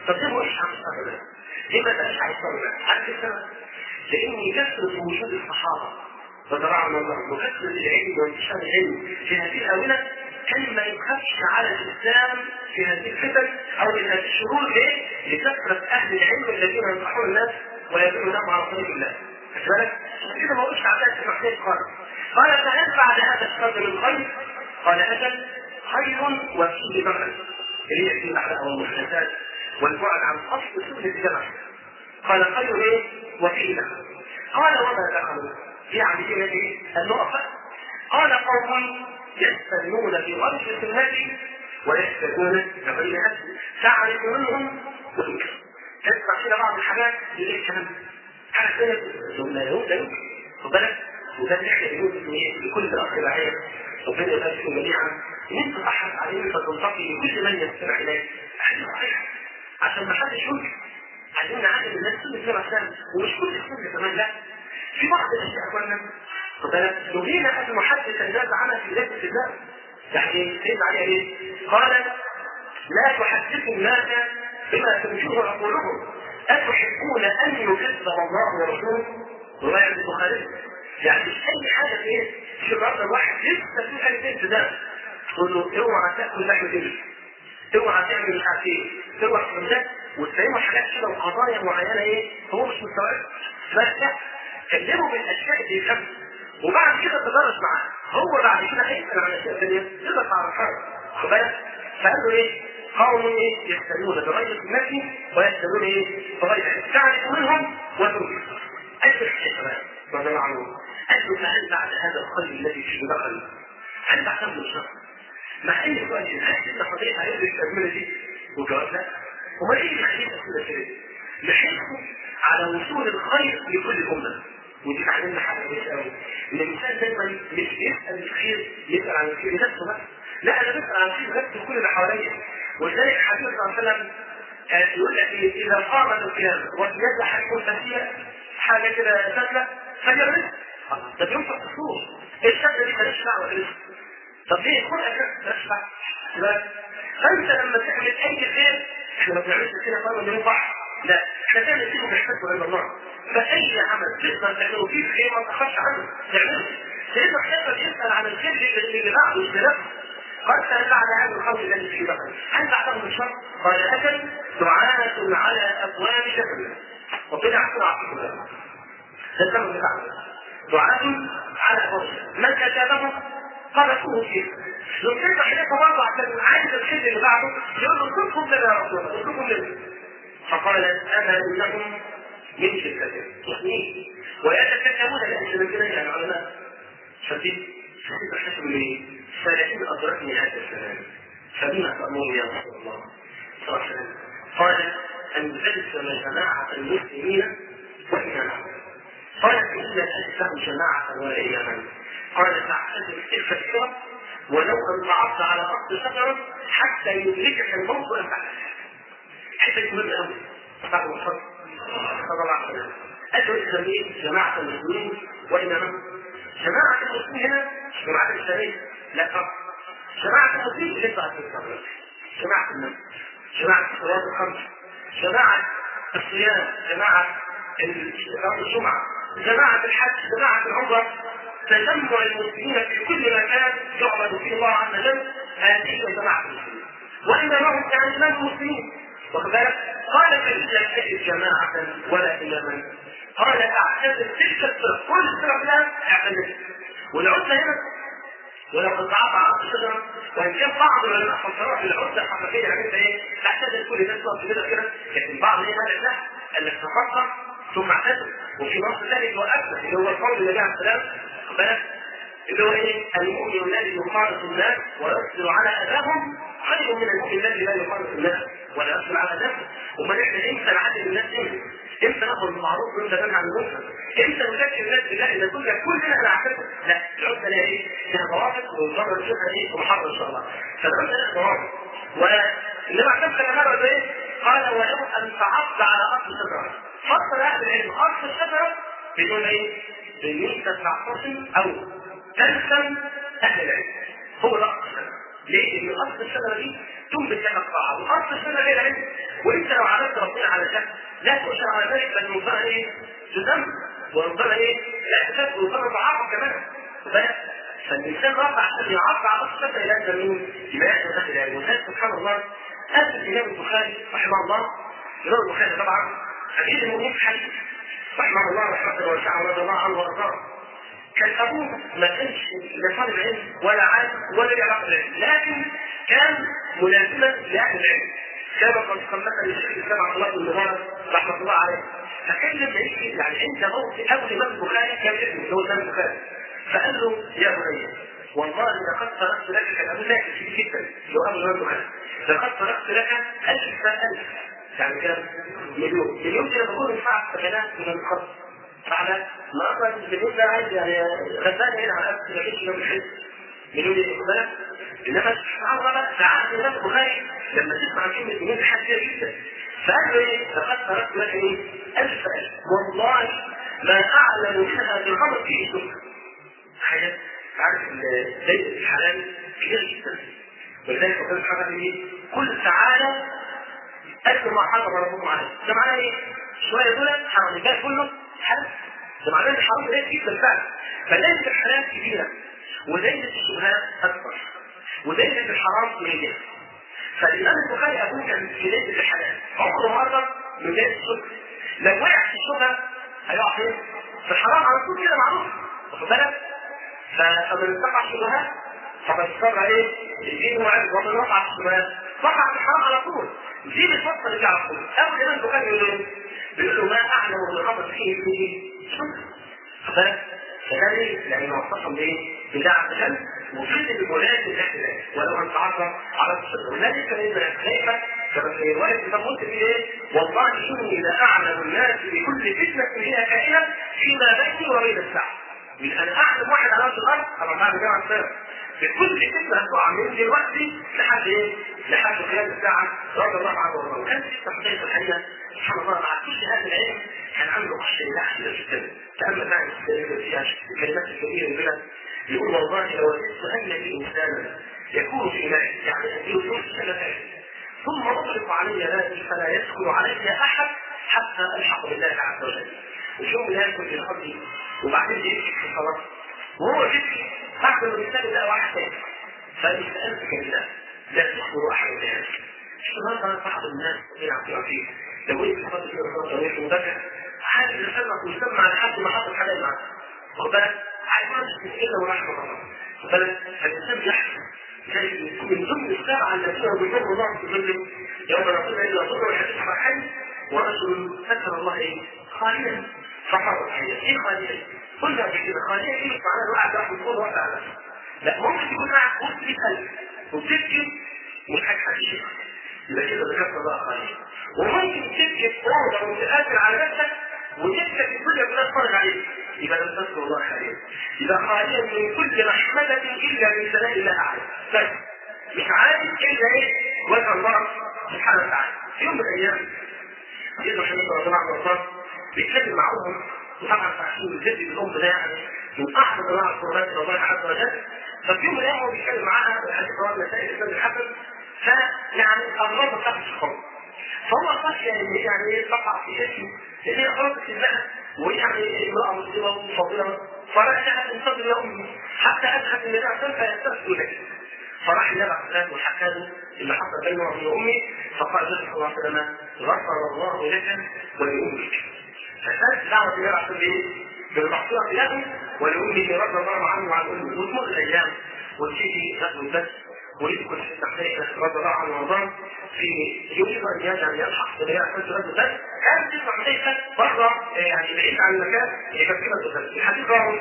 طب ليه ما قلتش عن الصبر ده؟ ليه ما بقاش عن الصبر ده؟ عارف السبب؟ لان كثره وجود الصحابه رضي الله عنهم وكثره العلم وانتشار العلم في هذه الاونه كان ما يخافش على الاسلام في هذه الفتن او في هذه الشرور ليه؟ لكثره اهل العلم الذين ينصحون الناس ويدعون لهم على طريق الله. خد بالك؟ عشان كده ما قلتش عباس بن حسين خالص. قال فهل بعد هذا الشر من خير؟ قال اجل خير وفيه بخل. اللي هي فيه بعدها والمحدثات والبعد عن اصل سنه الجمع. قال خير ايه؟ وفيه بخل. قال وما دخلوا؟ يعني كده ايه؟ النقطه قال قوم يستنون بغرفة النبي ويستنون بغير نفسه تعرف منهم وتنكر تسمع كده بعض الحاجات يقول لك كلام حاجه ثانيه لا يوم لا يمكن خد بالك وده اللي احنا بنقول لكل اخ رعايه ربنا يبارك فيكم جميعا ان انت تحرص عليه فتنتقي لكل من يستمع اليك حاجه صحيحه عشان ما حدش ينكر عايزين نعلم الناس سنه كده مثلا ومش كل السنه كمان لا في بعض الاشياء اخوانا خد بالك نهينا ان نحدث الناس عنها في ذات الله يعني سيد عليها ايه؟ قال لا تحدثوا الناس بما تنشره عقولهم أتحبون أن يكذب الله ورسوله وما عند البخاري يعني مش أي حاجة في إيه؟ في الرد الواحد لسه في حاجة في ده تقول له اوعى تاكل لحم الإبل اوعى تعمل مش عارف ايه اوعى تعمل ده وتفهموا حاجات كده وقضايا معينة ايه هو مش مستوعب لا لا كلمه بالأشياء اللي يفهمها وبعد كده تدرس معاه هو بعد كده هيسأل عن الأشياء الثانية تقدر تعرفها خد بالك فقال له ايه قوم ايه يستنون بغير النفي ويستنون ايه بغير تعرف منهم وتنكر أجل الحكمة رضي الله عنه أجل فهل بعد هذا الخير الذي في دخل هل بعد من الشر مع أي سؤال هل أنت حضرتك هيدرس التأمينة دي والجواب لا وما ايه اللي يخليك أسئلة كده نحرص على وصول الخير لكل الأمة ودي تعلمنا حاجة كويسة قوي إن الإنسان دايما مش بيسأل الخير يسأل عن الخير لنفسه بس لا أنا بسأل عن الخير لنفسي وكل اللي حواليا ولذلك الحبيب صلى الله عليه وسلم يقول لك إيه إذا قامت القيامة ويد حكم فسيئة حاجة كده سهلة فليرزق طب ينفع الصور الشدة دي ماليش دعوة برزق طب ليه خد أكل تشفع فأنت لما تعمل أي خير احنا ما بنعملش كده فاهم اللي ينفع لا احنا تعمل فيه بنحتاجه عند الله فأي عمل تقدر تعمله فيه خير ما تخافش عنه تعمله لأنه حتى يسأل عن الخير اللي اللي بعده مش لنفسه قد سأل بعد هذا الخوف الذي في بطنه هل بعده من شر؟ قال أكل دعاة على أبواب جهنم ربنا عفوا عفوا الله ده السبب بتاعه دعاة على أبواب من كتبه قذفوه فيه لو كنت حديث برضه عشان عايز الخير اللي بعده يقول له اطلبهم لنا يا رسول الله اطلبهم لنا فقال أما إنهم من شركتهم تصنيف ويتكلمون لأجل من كده العلماء شديد شديد الحسن من فلئن أدركني هذا الزمان فبما تأمرني يا رسول الله صلى الله عليه وسلم قال أن تلزم جماعة المسلمين وإمامهم قال فإن تلزم جماعة ولا إماما قال تعتذر تلك الفرق ولو أن تعض على أرض شجرة حتى يدركك الموت وأن تعتذر حتى مهم قوي بعد ما صلى الله عليه وسلم أدعو تسميه جماعة المسلمين وإمامهم جماعة المسلمين هنا مش جماعة الإسلامية لا طبعا جماعة المسلمين لسه هتتكرر جماعة النبي جماعة الصلاة الخمس جماعة الصيام جماعة الجمعة جماعة الحج جماعة العمرة تجمع المسلمين في كل مكان يعبد فيه الله عز وجل هذه هي جماعة المسلمين وإمامهم يعني إمام المسلمين واخد بالك؟ قال فإن لم تجد جماعة ولا إماما قال اعتزل تلك الفرق كل الفرق لها اعتزل والعزلة هنا ولو قد تعاطى عن الشجرة وإن كان بعض العلماء فسروها في العزلة الحقيقية يعني أنت إيه تعتزل كل الناس تقف كده كده لكن بعض إيه قال لا قال لك تفكر ثم اعتزل وفي نص ثاني توقفنا اللي هو القول النبي عليه السلام خد بالك اللي هو ايه المؤمن الذي يخالط الناس ويصبر على اذاهم خير من المؤمن الذي لا يخالط الناس ولا يصبر على اذاهم امال احنا امتى نعلم الناس امتى؟ امتى ناخذ المعروف وامتى ننهى عن المنكر؟ امتى نذكر الناس بالله اذا كنا كلنا نعتقد لا العزله لها ايه؟ لها ضوابط ونقرر نشوفها ايه ومحرر ان شاء الله فالعزله لها ضوابط وانما اعتمد كما ايه؟ قال ولو ان تعض على اصل الشجره فصل اهل العلم اصل الشجره بدون ايه؟ بان انت تعتصم او تلزم اهل العلم هو ده اصل الشجره ليه؟ لان اصل الشجره دي تنبت لك الطاعه والاصل السنه غير العلم وانت لو عبدت ربنا على شك لا تؤشر على ذلك بل ربما ايه تذم وربما ايه لا تكذب وربما تعاقب كمان فالانسان رفع عشان يعرف على اصل السنه الى مين؟ يبقى يحصل داخل العلم ولذلك سبحان الله قال الامام البخاري رحمه الله الامام البخاري طبعا امير المؤمنين في حديث رحمه الله رحمه واسعه ورضي الله عنه وارضاه كان ابوه ما كانش لا طالب علم ولا عالم ولا له علاقه بالعلم لكن كان ملازما لاهل العلم كما قد مثلا الشيخ الاسلام عبد الله بن مبارك رحمه الله عليه فكان لما يجي يعني عند موت اول امام البخاري كان ابنه هو الامام البخاري فقال له يا بني والله لقد تركت لك كان ابو ذاك كبير جدا اللي هو ابو الامام البخاري لقد تركت لك الف الف يعني كام؟ مليون مليون كده بقول ينفع سكنات من الخط فعلا ما اصلا المليون ده عايز يعني غزال هنا على اساس ما فيش يوم الحج مليون بالك انما سبحان الله بقى ساعات الامام البخاري لما تسمع كلمه مليون دي حاجه جدا فقال له ايه؟ لقد تركت لك ايه؟ الف الف والله ما اعلم منها بالخمر في شبهه حاجه عارف زي الحلال كتير جدا ولذلك ربنا سبحانه ايه؟ كل تعالى أكل ما حرم ربكم عليه ده معناه ايه؟ شويه دول حرام الباقي كله حلال ده معناه ان الحرام قليل جدا فعلا فلازم الحلال كبيره ودايره الشبهات اكبر ودايره الحرام قليله فالامام البخاري ابوه كان في دايره الحلال عمره ما قرب من دايره الشبهه لو وقع في الشبهه هيقع فين؟ في الحرام على طول كده معروف واخد بالك؟ فمن اتقى الشبهات فقد اضطر ايه؟ الدين ومن وقع في الشبهات وقع في الحرام على طول دي بتفصل اللي على طول اول كمان البخاري يقول له بيقول له ما اعلم بالخبر فيه فيه شبهه فذلك لانه وصفهم بايه؟ بالله عز وجل وجود المناسب الاحتلال ولو ان تعرض على الصدر ولذلك كان كيف كما في روايه الامام مسلم ايه؟ والله اني لاعلم الناس بكل فتنه هي كائنه فيما بيني وبين الساعه. من انا اعلم واحد على وجه الارض طبعا بعد جامعه السنه بكل فتنه هتقع من دلوقتي لحد ايه؟ لحد قيام الساعه رضي الله عنه وارضاه وكان في تحقيق الحقيقه سبحان الله مع كل هذا العلم كان عنده خشيه الله عز وجل تامل معي فيها الكلمات الكبيره منها يقول والله لو وجدت ان الانسان يكون في معي يعني يدور سنتين ثم اطلق علي ذلك فلا يدخل علي احد حتى الحق بالله عز وجل وشو ياكل في الارض وبعدين يمشي في الصلاه وهو يبكي بعد ما بيسال ده واحد تاني فإن سألتك بالله لا تخبر أحد بهذا الشهادة بعض الناس يلعب فيها فيه لو انت حاطط في الصلاه طريق مبكر حاجه لسانك ويسمع لحد ما حاطط حلال معاك واخد بالك عايز ما تستكله ورحمه الله واخد بالك فالانسان يحسن زي من ضمن الساعه التي بضر الله في ظله يوم نقول الا ضر الحديث عن حي ورجل ذكر الله ايه خاليا فقط حيا ايه خاليا قلنا قبل كده خاليا ايه معناه انه قاعد واحد يقول واحد على لا ممكن تكون قاعد وسط 100000 وبتبكي مش هتحكي يبقى كده ذكرت الله خاليا وممكن تبكي في اوضه وتقاتل على نفسك وتبكي الدنيا كلها تتفرج عليك يبقى لم تذكر الله خاليا يبقى خاليا من كل محمدة الا من ثناء الله عليه بس مش عارف الا ايه وجه الله سبحانه وتعالى في يوم من الايام سيدنا محمد صلى الله عليه وسلم بيتكلم مع امه وطبعا تعشيم الجد بالام ده يعني من احد انواع القربات الى الله عز وجل ففي يوم من الايام هو بيتكلم معاها في حديث رواه مسائل الاسلام الحسن فيعني الرب بتاعت الشيطان فهو خشي ان يعني تقع في اسمه لان هي خلاص تسبقها ويعني امراه مسلمه وفاضله فرجعت تنتظر الى امه حتى ادخل النبي عليه الصلاه والسلام فيستغفر لك فراح النبي عليه الصلاه وحكى له اللي حصل بينه وبين امه فقال النبي صلى الله عليه وسلم غفر الله لك ولامك فكانت دعوه النبي عليه الصلاه بالمغفره له ولامه رضي الله عنه وعن امه وتمر الايام وتيجي غزو البث ويدخل في التحقيق رضي الله عنه وارضاه في يريد ان يجعل يلحق بالنبي عليه الصلاه والسلام كان تسمع حديثا بره يعني بعيد عن المكان يكفينا الدخل الحديث رواه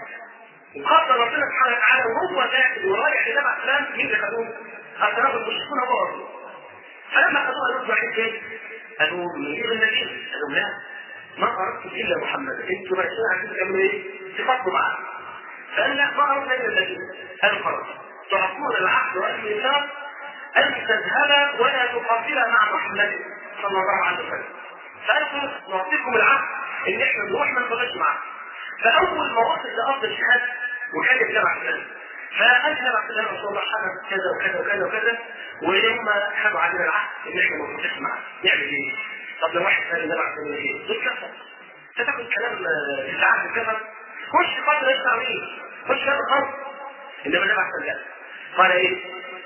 وقدر ربنا سبحانه وتعالى وهو داخل ورايح لسبع افلام مين اللي خدوه؟ اصناف المشركون هو رسول فلما خدوه قالوا له واحد قالوا من غير النبي قالوا لا ما اردتم الا محمدا انتم رايحين عشان تعملوا ايه؟ تخاطبوا معاه فقال لا ما اردنا الا النبي قالوا خلاص تعطون العهد والميثاق ان تذهب ولا تقاتل مع محمد صلى الله عليه وسلم فقالوا نعطيكم العهد ان احنا نروح ما نبقاش معاه فاول ما وصل لارض الجهاد وكان الجامع الثاني فقال لها بعد كده رسول الله حدث كذا وكذا وكذا وكذا ولما خدوا علينا العهد ان احنا ما نتفقش معاه نعمل ايه؟ طب لو واحد قال النبي عليه الصلاه والسلام دول كفر فتاخد كلام العهد الكفر خش قدر يسمع مين؟ خش كلام الخمر انما النبي عليه الصلاه قال ايه؟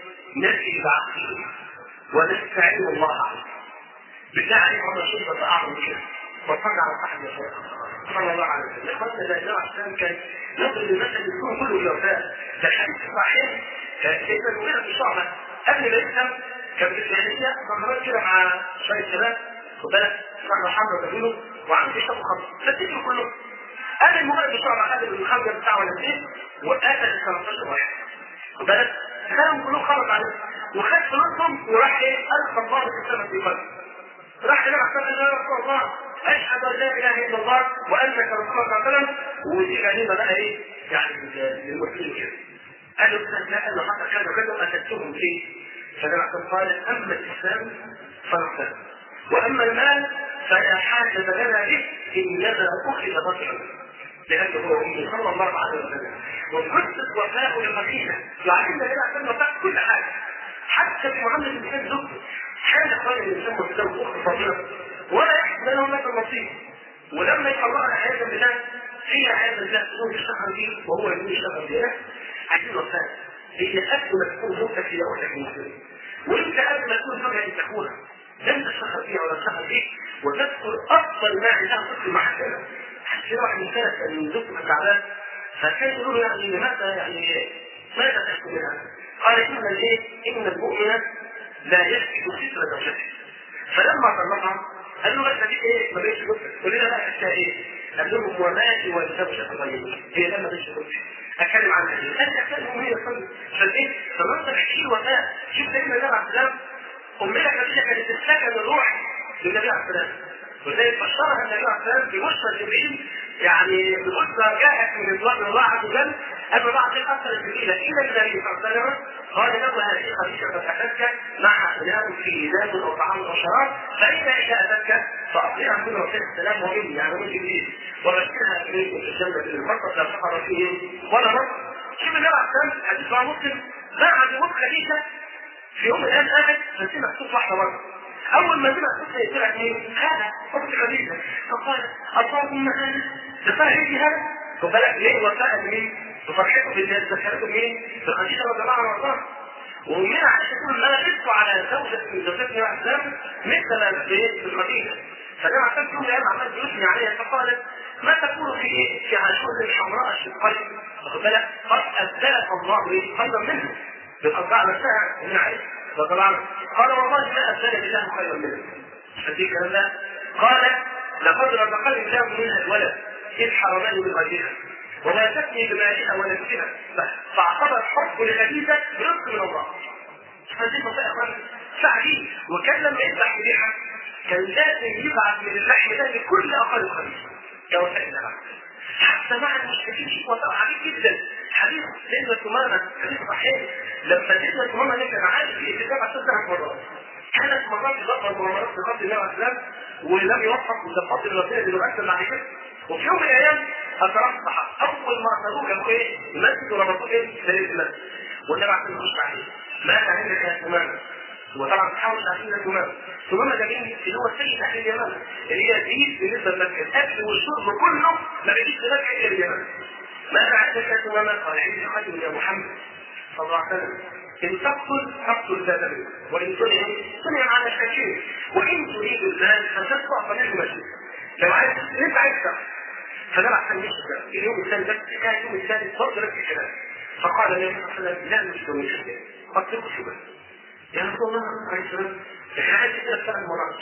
نفي بعقله ونستعين الله عليه بالله عليكم عمر شرطة أعظم كده وصلى على صاحب الشيخ صلى الله عليه وسلم إخواننا ده النبي عليه السلام كان يضرب المثل يكون كله الوفاء ده الحديث الصحيح كان سيدنا المغيرة بن شعبة قبل ما يسلم كان في الجاهلية ظهرت كده مع شوية شباب خد بالك صاحب حمرا بيقولوا وعم بيشربوا خمر فالتجروا كلهم قال المغيرة بن شعبة خد الخمر بتاعه ولا اثنين وقتل 15 واحد خد بالك خدهم كلهم خلط عليه وخد فلوسهم وراح ايه القى الله في السماء في قلبه راح لنا احسن يا رسول الله اشهد ان لا اله الا الله وانك رسول الله صلى الله عليه وسلم ودي غنيمه بقى ايه يعني للمسلمين كده قالوا كده لا قالوا حتى كذا وكذا واتتهم فيه فالنبي قال اما الاسلام فاغفر واما المال فلا حاجه لنا به انما اخذ بطلا لانه هو امي صلى الله عليه وسلم وقصه وفاه لخديجه يعلمنا كده عشان وفاه كل حاجه حتى في معامله الانسان زوجته حاجه خير الانسان متزوج اخت فاضله ولا يحسب له هناك النصيب ولما يطلقها عياذا بالله هي عياذا بالله تكون تشتغل فيه وهو يكون يشتغل فيها عايزين وفاه هي قبل ما تكون زوجتك هي اختك المسلمه وانت قبل ما تكون زوجها انت اخوها لم تشتغل فيها ولا تشتغل فيك وتذكر افضل ما عندها تدخل مع السلام حتى واحد من سنه ان زوجتك تعبان فكان يقول يعني لماذا يعني ماذا تحكم منها؟ قال ان الايه؟ ان المؤمن لا يسكت ستر زوجته فلما طلقها قال له بس دي ايه ما بقتش جثه قول لنا بقى كانت ايه؟ قال لهم وماتي والزوجه طيبه هي لما بقتش جثه اتكلم عنها ايه؟ قال لك اتكلم هي صلي فالايه؟ فما انت تحكي وفاه شوف سيدنا النبي عليه السلام امنا خديجه كانت السكن الروحي للنبي عليه السلام ولذلك بشرها النبي عليه السلام ببشرى جبريل يعني ببشرى جاءت من الله الله عز وجل أن بعض الأثر الجميلة إلى النبي صلى الله عليه وسلم قال له هذه خديجة قد أتتك مع أبناء في نام أو طعام أو شراب فإذا جاءتك فأطيعها من رسول السلام ومني يعني من جبريل وبشرها إليكم في الجنة بالفرقة لا سفر فيه ولا نصر شوف النبي عليه السلام حديث مع مسلم بعد موت خديجة في يوم الآن قاعد فسمع صوت واحدة مرة أول ما سمع صوت طلعت مين؟ هذا أخت خديجة فقال اللهم هذا تفاهم هذا وبلغ ليه وفاء مين؟ وفرحته بالناس ذكرته مين؟ بخديجة رضي الله عنها وارضاها ومن عائشة تقول ما لبثت على زوجة من زوجاتنا وأحلام مثل ما لبثت بالخديجة فجمع كم يوم الأيام عمال يثني عليها فقالت ما تقول في ايه؟ في عاشور الحمراء الشقين واخد بالك؟ قد أبدلك الله ايه؟ خيرا منه بالأربعة نفسها من عائشة رضي الله عنها قال والله ما أبدلني الله خيرا منه فدي الكلام ده قال لقد رزقني الله منها الولد إذ حرمني من غيرها ولا تثني بمالها ونفسها فاعتبر حب لخديجة رزق من الله فدي منطقة سعدي وكان لما يذبح ذبيحة كان لازم يبعث من اللحم ده لكل أقل خديجة كوسائل النبع حتى مع المشركين شيء وثائق عجيب جدا حديث سيدنا ثمامة حديث صحيح لما سيدنا ثمامة نزل عادي في الكتاب عشان ثلاث مرات كانت مرات تدبر مرات في قتل النبي عليه السلام ولم يوفق وده فضل الوسيله اللي بيرسل بعد كده وفي يوم من الايام اترشح اول ما اخذوه كانوا ايه؟ مسجد وربطوه ايه؟ سرير المسجد والنبي عليه الصلاه عليه ماذا عندك يا ثمامة؟ وطبعا تحاول تعرفين الثمامة ثمامة ده مين؟ اللي هو سيد اهل اليمن اللي هي دين بالنسبه لمكه الاكل والشرب كله ما بيجيش في مكه الا اليمن ماذا عندك يا ثمامة؟ قال عندي خادم يا محمد صلى الله عليه وسلم ان تقتل تقتل ذات منه وان تنعم تنعم على الشاكرين وان تريد المال فتدفع فنحن مسجد لو عايز انت عايز تقتل فده عشان يشتغل اليوم الثاني بس كان اليوم الثالث برضه نفس الكلام فقال النبي صلى الله عليه وسلم لا نشتغل من شيء قد تقتل بس يا رسول الله عليه السلام احنا عايز كده ثلاث مرات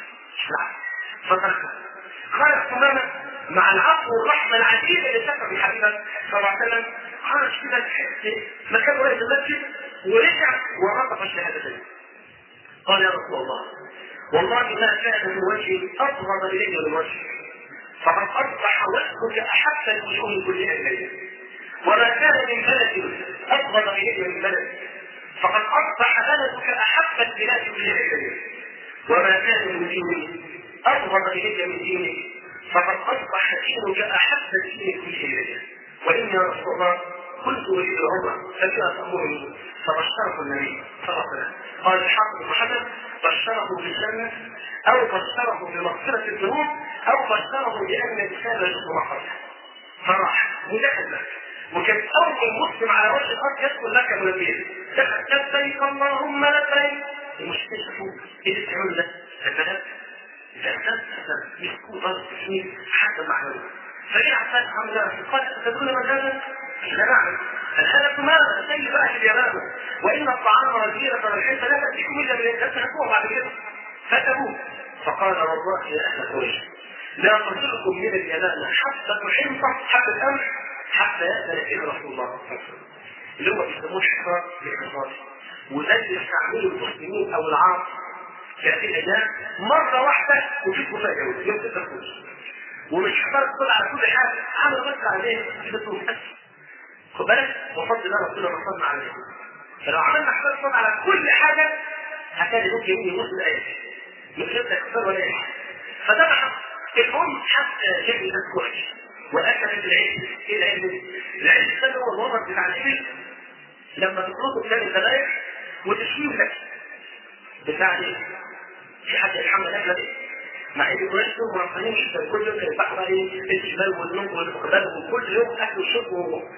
لا فترك قال ثمامة مع العفو والرحمة العجيبة اللي سكر بحبيبك صلى الله عليه وسلم خرج كده تحس مكان قريب المسجد ورجع ونطق الشهادتين قال يا رسول الله والله ما كان من وجهي أبغض إلي من وجهك فقد أصبح وجهك أحب الوجوه كلها إلي وما كان من بلد أبغض إلي من بلد فقد أصبح بلدك أحب البلاد كلها إلي وما كان من ديني أبغض إلي من دينك فقد أصبح دينك أحب الدين كله إلي وإن يا رسول الله كنت اريد العمره فبما تامرني فبشره النبي صلى الله عليه وسلم قال الحافظ بن حجر بشره بالجنه او بشره بمغفره الذنوب او بشره بان الانسان يجد مخرجا فراح ودخل لك وكان اول مسلم على وجه الارض يدخل لك ملبيا دخل لبيك اللهم لبيك المشكله شوفوا ايه اللي بتعمله ده؟ البنات الاساس مسكوا ضرب تسميم حاجه معنويه فجاء عباس عم قال تدرون من هذا؟ لا نعلم الهدف ماذا؟ سيد بقى اليمامه وان الطعام وزيرة والحلفه لا تاتيكم الا من الناس تحكوها بعد كده فتبوه فقال والله يا اهل قريش لا تصلكم من اليمامه حتى تحنطه حتى الامر حتى يأذن إلى رسول الله صلى الله عليه وسلم اللي هو بيسموه حصار للحصار وده اللي يستعمله المسلمين أو العرب في هذه الأيام مرة واحدة وفي مفاجأة يوم تدخل ومش حصار تدخل على كل حاجة عمل بس عليه في بس خد بالك وفضل الله ربنا ما صنع عليه فلو عملنا حصار صنع على كل حاجة هتلاقي ممكن يجي نص الآية من غير تكسر ولا أي حاجة فده حصل المهم حتى جاء الناس كويس واكلت العلم ايه العلم؟ العلم ده هو الوضع بتاع الابل لما تخلطه بلاد الذبائح وتشويه لك بتاع ايه؟ في حد يتحمل اكله دي مع ان قريش دول مرفهين جدا كل يوم يذبحوا بقى ايه الجبال والنوم والاقبال وكل يوم اكل وشرب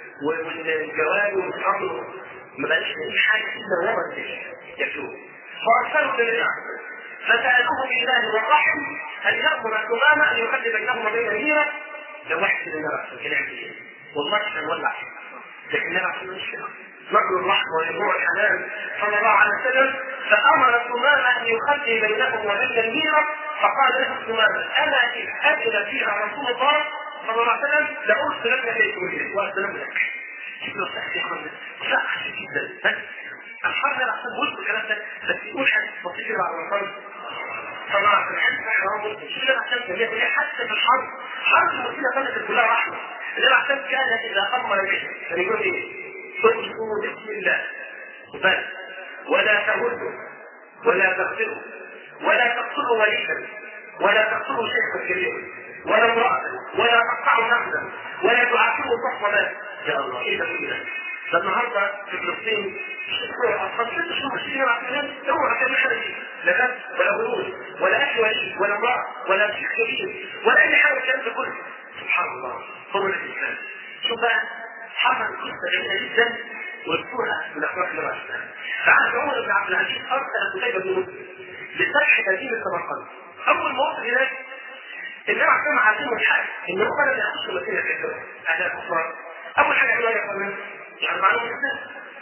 والجوال والحمل ما بقاش لاقيين حاجه الا الوضع دي ياكلوه فارسلوا للنبي فسالوه بالله والرحم هل يامر الامامه ان يخلي بينهما بين الميره لو واحد كده نرى كان يعمل ايه؟ والله كان ولع لكن نرى في المشكله نقل الرحمه ونبوع الحلال صلى الله عليه وسلم فامر ثمامه ان يخلي بينهم وبين الميره فقال له ثمامه انا ان اذن فيها رسول الله صلى الله عليه وسلم لارسلن اليكم وارسلن لك شوف لو سألت يا اخوانا سألت جدا بس الحرب احسن وسط الكلام ده بس يقول حاجه بسيطه كده على الرسول طبعا في الحج حرام مش كده عشان كان يقول حتى في الحرب حرب المسلمين كانت كلها رحمه اللي عشان كان اذا امر به كان يقول ايه؟ تدخلوا بسم الله بل ولا تهدوا ولا تغفروا ولا تقتلوا وليدا ولا تقتلوا شيخا كبيرا ولا امرأة ولا تقطعوا نخلا ولا تعاقبوا صحبة يا الله ايه ده كده ده النهارده في فلسطين اصلا ست شهور سنين عشان اوعى كان خارجي لا كان ولا غرور ولا اكل وليد ولا امراه ولا شيخ كبير ولا اي حاجه الكلام ده كله سبحان الله هو الاسلام شوف بقى حصل قصه جميله جدا واذكرها من اخلاق النبي عليه السلام فعن عمر بن عبد العزيز ارسل قتيبه بن مسلم لفتح مدينه سمرقند اول ما وصل هناك النبي عليه السلام عازمه الحاج ان هو لم يخش مدينه كثيره اهل الكفار اول حاجه قالوا يا فندم يعني معلومه الاسلام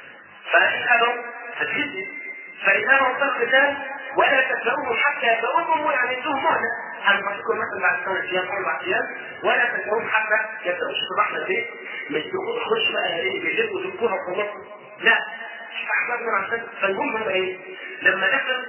فاسالوا فتجد فاذا وصل القتال ولا تبدأوهم حتى يبدأوهم يعني يدوهم مهلة هل تذكر مثلا بعد ثلاث ايام اربع ايام ولا تبدأوهم حتى يبدأوا شوف الرحمة دي مش تخش بقى ايه بيجيبوا يدكوها في مصر لا احبابنا عشان فالمهم هم ايه لما دخلوا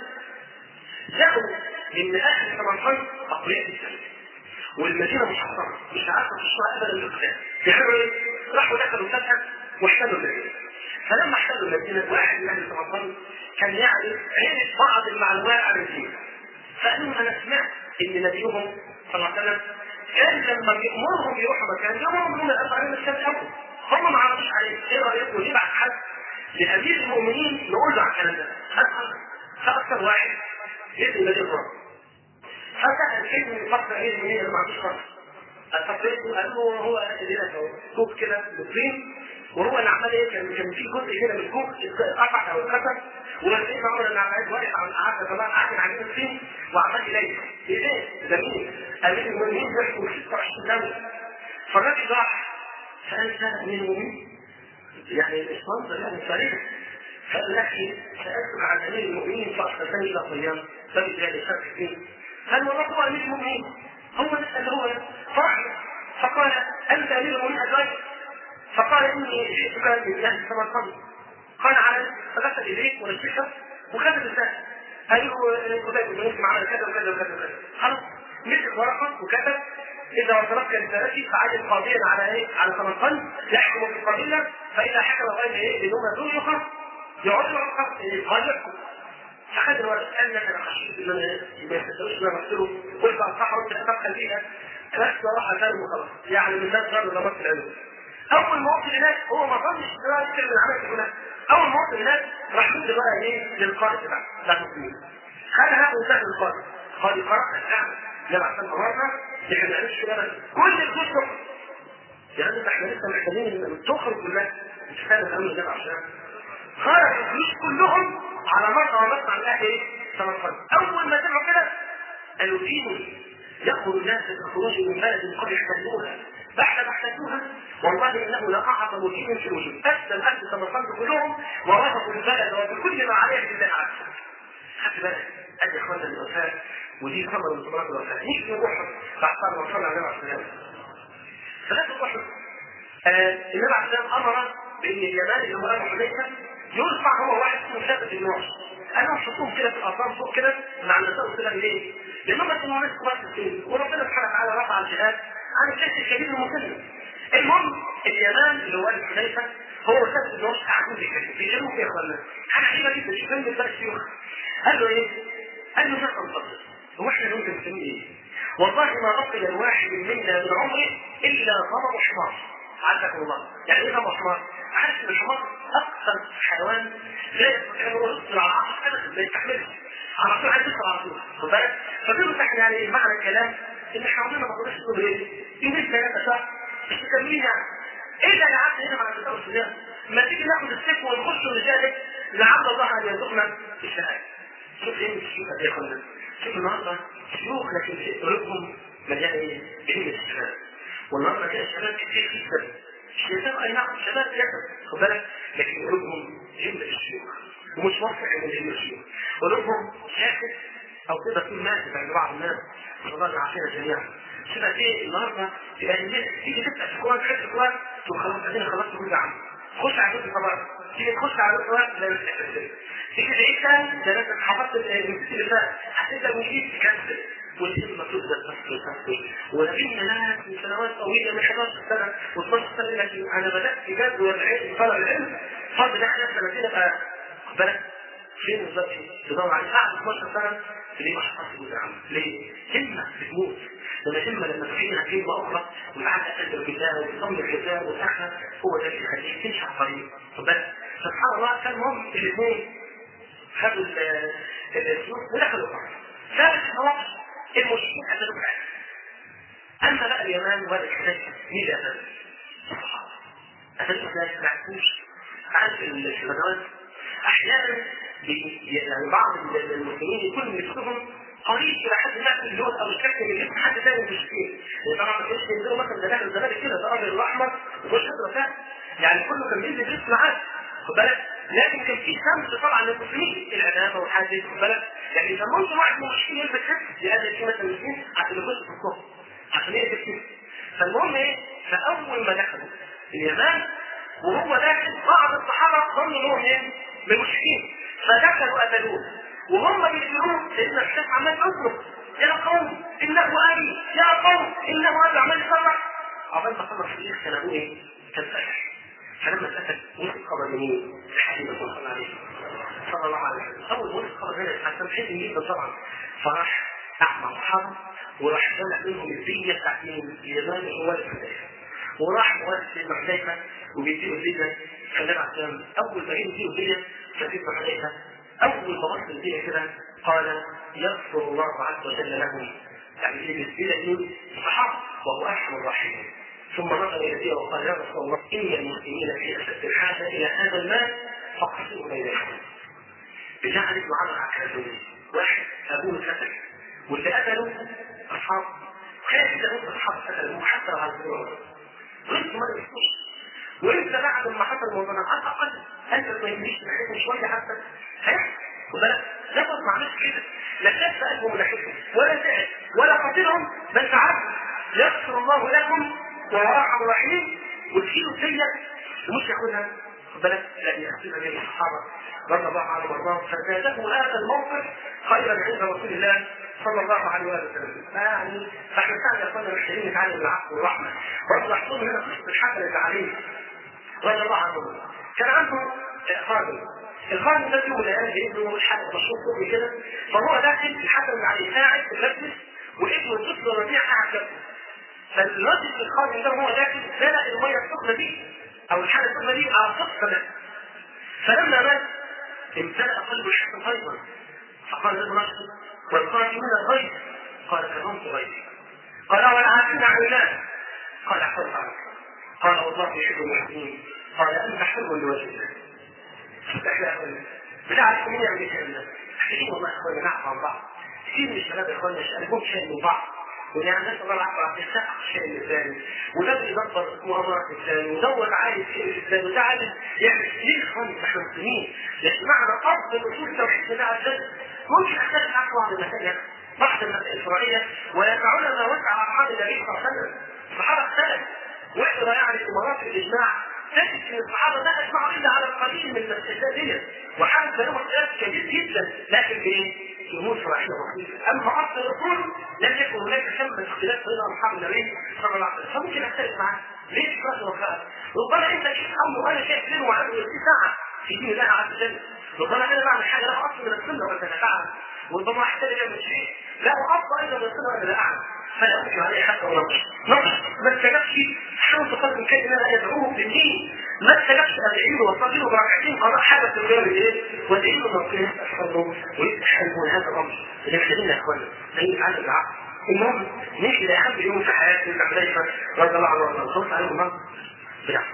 لقوا ان اهل سمرقند اقوياء جدا والمدينه محصنه مش عارفه تخشها ابدا الاقدام يعملوا ايه؟ راحوا دخلوا فتحه واحتلوا المدينه فلما احتلوا المدينه واحد من اهل سمرقند كان يعرف عرف بعض المعلومات عن الدين فقالوا انا سمعت ان نبيهم صلى الله عليه وسلم كان لما بيأمرهم يروحوا مكان يأمرهم انهم يقطعوا عليهم الشمس هم ما عرفوش عليه ايه رايكم يبعت حد لامير المؤمنين نقول له على الكلام ده اسال فاكثر واحد يدي نبي الله فسال ابن الفقر ايه المؤمنين اللي ما عندوش فقر الفقر قال له هو هنا كوب كده بالطين وهو اللي عمل ايه كان كان في جزء هنا من الكوب اتقطع او اتكسر ولقيت عمر بن عبد العزيز واقف قعد كمان قعد عن الصين وعمال اليه ايه ده مين؟ امير المؤمنين بيحكوا 26 دوله فالراجل راح سال سال من المؤمنين يعني الاسلام يعني صريح فقال لك سالت عن امير المؤمنين فارسلتني الى صيام فبالتالي شك فيه قال والله هو امير المؤمنين هو اللي هو فرح فقال انت امير المؤمنين ازواج فقال اني جئتك من اهل سمرقند قال على فغسل اليك ونشفك وخد الرساله قال له خدك بن مسلم عمل كذا وكذا وكذا وكذا خلاص مسك ورقه وكتب اذا وصلتك رسالتي فعجل قاضيا على ايه؟ على سمرقند يحكم في القبيله فاذا حكم غير ايه؟ بدون دون يقر يقعد له يغيركم فخد الورق قال لك انا خشيت ان انا ما يصدقوش ان انا اغسله قلت انصحه انت تدخل فيها بس راح ثاني وخلاص يعني من ده غير ضبط العلوم اول ما وصل هناك هو ما ظنش ان هو يكتب العمل كلها اول ما وصل هناك راح يدي بقى ايه للقائد بتاعه بتاع المسلمين خدها وسهل القائد القائد قرأ الشعب جمع عشان مرة احنا ما نعملش كده بس كل الجيش تخرج يعني احنا لسه محتاجين تخرج كلها مش فاهم الامر ده عشان خرج الجيوش كلهم على مرة ومصنع الاهل ايه؟ سمرقند اول ما سمعوا كده قالوا دين يأمر الناس بالخروج من بلد قد احتلوها بعد ما احتلوها والله انه لاعظم دين في الوجود اسلم اهل سمرقند كلهم ورفضوا البلد وبكل ما عليه لله عز وجل خدت بالك ادي اخوانا الوفاه ودي ثمره من ثمرات الوفاه نيجي نروح بعد ما وصلنا على النبي عليه الصلاه فلازم نروح النبي عليه الصلاه امر بان اليمان اللي هو ابو حذيفه يرفع هو واحد اسمه ثابت بن وحش انا حطوهم كده في الاطراف فوق كده مع النساء والسلام ليه؟ لانهم كانوا ناس كبار في السن وربنا سبحانه وتعالى رفع الجهاد عن الشيخ الكبير المسلم المهم اليمان اللي هو ابو حذيفه هو ثابت بن وحش قاعدين في في جنوب يا اخوانا حاجه عجيبه جدا شوف من بقى الشيوخ قال له ايه؟ قال له ما تنتظر هو احنا ممكن نسميه ايه؟ والله ما بقي الواحد منا من عمره الا ضرب حمار عزكم الله يعني ايه ضرب حمار؟ عارف ان الحمار اكثر حيوان لا يستطيع ان يصبر على عشر ابدا ما يستحملش على طول عايز يصبر على طول خد بالك فبيقول احنا يعني معنى الكلام ان احنا عمرنا ما قدرناش نقول ايه؟ يومين ثلاثه شهر مش مكملين يعني ايه اللي قعدت هنا مع الكتاب والسودان؟ ما تيجي ناخد السيف ونخش ونشاهد لعل الله ان يرزقنا الشهاده شوف ايه الشيوخ يا اخوانا شوف النهارده شيوخ لكن في قلوبهم مليانه ايه؟ كلمه الشباب والنهارده كده الشباب كتير جدا الشباب اي نعم شباب جدا خد بالك لكن قلوبهم جمله الشيوخ ومش واثق من جمله الشيوخ قلوبهم شاكك او تقدر تقول ماتت عند بعض الناس نسال الله العافيه جميعا شباب ايه النهارده تبقى الناس تيجي تفتح شكوان تحس شكوان تقول خلاص ادينا خلصت كل عام خش على الوقت طبعا تيجي تخش على الوقت لا مش تيجي تعيدها ده انت حفظت المسيح اللي فات هتبدا من جديد تكنسل والهمة تفضل تفضل تفضل ولكن ناس من سنوات طويلة من 11 سنة و12 سنة لكن أنا بدأت بجد والعلم طلب العلم فرض ده احنا سنتين أبقى خد بالك فين بالظبط تدور عليه قعد 12 سنة ليه ما حصلش جزء عنه؟ ليه؟ همة بتموت لما همة لما تفينها كلمة أخرى وتعدى أجر الكتاب وتصمم الكتاب وتأخر هو ده اللي يخليك تمشي على الطريق خد بالك سبحان الله كان هم الاثنين خدوا الفلوس ودخلوا القرى ثالث خلاص المشركين قتلوا بالعكس اما بقى اليمن والحجاج مين اللي قتلوا؟ الصحابه قتلوا ازاي؟ ما عرفوش عارف الغزوات احيانا يعني بعض المسلمين يكون نفسهم قريب الى حد ما من اللون او الشكل من جسم حد ثاني المشركين طبعا ما كانش ينزلوا مثلا داخل الزمالك كده ده الابيض الاحمر ومش هتبقى يعني كله كان بينزل جسم عادي خد بالك لكن كان في شمس طبعا للمسلمين العدامه والحاجه خد بالك يعني كان ممكن واحد من المشركين يلبس حس لأجل في مثلا المسلمين عشان يخش في الصف عشان يلبس كده فالمهم ايه فاول ما دخلوا اليمن وهو داخل بعض الصحابه ظنوا انهم ايه من المشركين فدخلوا قتلوه وهم بيقتلوه سيدنا الشيخ عمال يطلب يا قوم انه ابي يا قوم انه ابي عمال يصرخ عقبال ما خلص الشيخ كان ابوه ايه؟ كان سكت فلما سكت مسك خبر يمين الحديث صلى الله عليه وسلم صلى الله عليه وسلم اول مسك خبر هنا حسن حزن جدا طبعا فراح اعمى الصحابه وراح طلع منهم الدية بتاعت اليمان هو الحديث وراح مؤسس حذيفه وبيديله الدية فالنبي عليه السلام اول ما يديله الدية فسيدنا حذيفه اول ما بص الدية كده قال يغفر الله عز وجل لهم يعني اللي بيديله الصحابه وهو ارحم الراحمين ثم نظر الى الدية وقال يا رسول الله ان المسلمين في اشد الحاجه الى هذا المال فاقسموا بينهم بجعل ابن عمرو عكازوني واحد ابوه اتقتل واللي قتلوا اصحاب خايف ده اصحاب قتلوا حتى على الزرار لسه ما يسكتش وانت بعد ما حصل الموضوع ده على الاقل انت ما يجيش ناحيتهم شويه حتى هيحصل خد بالك لقد ما عملش كده لا شاف قلبه من ناحيتهم ولا زعل ولا قتلهم بل تعبوا يغفر الله لكم وهو ارحم الراحمين وتشيلوا الدية ومش ياخدها خد بالك لا ياخذها من الصحابه رضي الله عنهم وارضاهم فزاده هذا الموقف خيرا عند رسول الله صلى الله عليه وسلم فيعني فاحنا فعلا يا اخوانا محتاجين نتعلم العفو والرحمه ولاحظوا هنا قصه الحسن اللي عليه رضي الله عنه كان عنده خادم الخادم ده يوم لقى ابنه حاجه مشهور فوق كده فهو داخل الحسن اللي عليه قاعد في المجلس وابنه الطفل الرضيع قاعد جنبه فالراجل الخادم ده هو داخل زنق الميه السخنه دي او الحاله السخنه دي على سقف مات فلما مات امتلأ قلب الحسن ايضا فقال له نفسه والقاتلون الغيب قال كظمت غيبي قال والعافين عن الله قال احفظ عنك قال والله يحب المحسنين قال انت حلو لوجه الله بالله مين يعمل الكلام ده؟ احكي والله يا اخوانا نعرف عن بعض كثير من الشباب يا اخوانا قلبهم شيء من بعض ويعني نسال الله العافيه يستحق شيء الثاني وده بيدبر مؤامرات الثاني ودور عايز شيء الثاني وده عايز يعمل ليه اخواني احنا مسلمين لكن معنى افضل اصول توحيد الله عز وجل ممكن اختلف عن بعض المسائل بعض المسائل الفرعيه ويقعون ما وسع اصحاب النبي صلى الله عليه وسلم الصحابه اختلف واحنا يعني في مراتب الاجماع تجد ان الصحابه لا اجمعوا الا على القليل من المسائل دي وحدث بينهم اختلاف كبير جدا لكن بايه؟ امور فرعيه بسيطه اما اصل الاصول لم يكن هناك ثمه اختلاف بين اصحاب النبي صلى الله عليه وسلم فممكن اختلف معاه ليش فرق وفاء؟ ربما انت شايف امر وانا شايف ليل وعنده في ساعه في دين الله عز وجل ربما انا بعمل حاجه لها اصل من السنه بس انا اعلم وربما احتاج من شيء لا اصل ايضا من السنه وانا لا اعلم فلا أمكن عليه حتى ولا نقص نقص ما استجابش حاول تقدم كيف انا ادعوه بالدين ما استجابش ادعي له واصلي له بركعتين قضاء حاجه في الغير ايه وادعي له ربنا يستغفر له ويفتح قلبه هذا الامر اللي محتاجين يا اخوانا لا يتعلم العقل المهم نيجي لاهم يوم في حياه ابن حذيفه رضي الله عنه وارضاه خلص عليه المرض بيحصل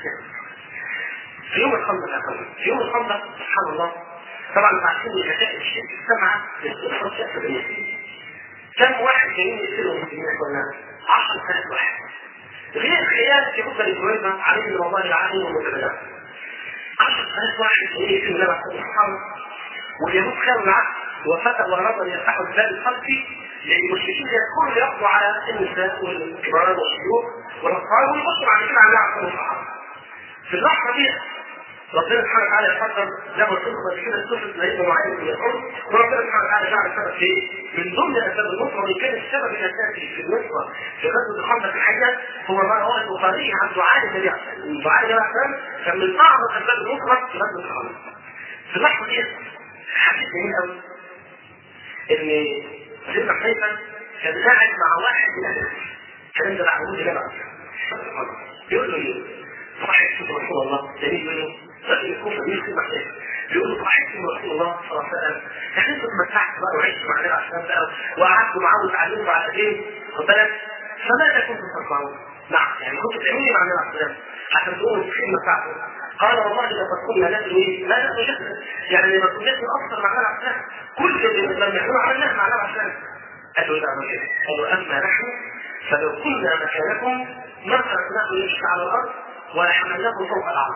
في يوم الخندق يا اخوانا في يوم الخندق سبحان الله طبعا عارفين النتائج الشرك السبعه للصلاه كم واحد جايين يقتلوا المسلمين ولا 10000 واحد غير خيال في حكم الجويبه عليه رضوان العالي والمتبعات 10000 واحد جايين يقتلوا النبي عليه الصلاه واليهود كانوا العكس وفتى ورضى يفتحوا الباب الخلفي للمشركين يدخلوا يقضوا على النساء والكبار والشيوخ والاطفال ويبصوا بعد كده على النبي الصحابه في اللحظه دي ربنا سبحانه وتعالى يقدر له الخطبه كده السفن لابن معين بن يقول وربنا سبحانه وتعالى جعل السبب في من ضمن اسباب النصره وان كان السبب الاساسي في النصره في غزوه الخندق الحجه هو ما رواه البخاري عن دعاء النبي عليه الصلاه والسلام دعاء النبي عليه الصلاه والسلام كان من اعظم اسباب النصره في غزوه الخندق في اللحظه دي حديث جميل قوي ان سيدنا حنيفه كان قاعد مع واحد من اهل الكلام ده معبود النبي عليه الصلاه والسلام يقول له ايه؟ صحيح رسول الله دليل منه رجل الكوفه بيمشي محتاج بيقول له صحيح رسول الله صلى الله عليه وسلم يعني انتوا اتمتعت بقى وعشت مع النبي عشان بقى وقعدتوا معاه وتعلموا على ايه خد بالك فماذا كنتم تصنعون؟ نعم يعني كنتوا بتعملوا ايه مع النبي عليه الصلاه عشان تقولوا الخدمه بتاعته قال والله لقد كنا ندعو ايه؟ ما ندعو جسدا يعني لما كنا اكثر مع النبي عليه الصلاه كل اللي بنعمله عملناه مع النبي عليه الصلاه قالوا لا ما كده قالوا اما نحن فلو كنا مكانكم ما تركناه يمشي على الارض ولا حملناه فوق الارض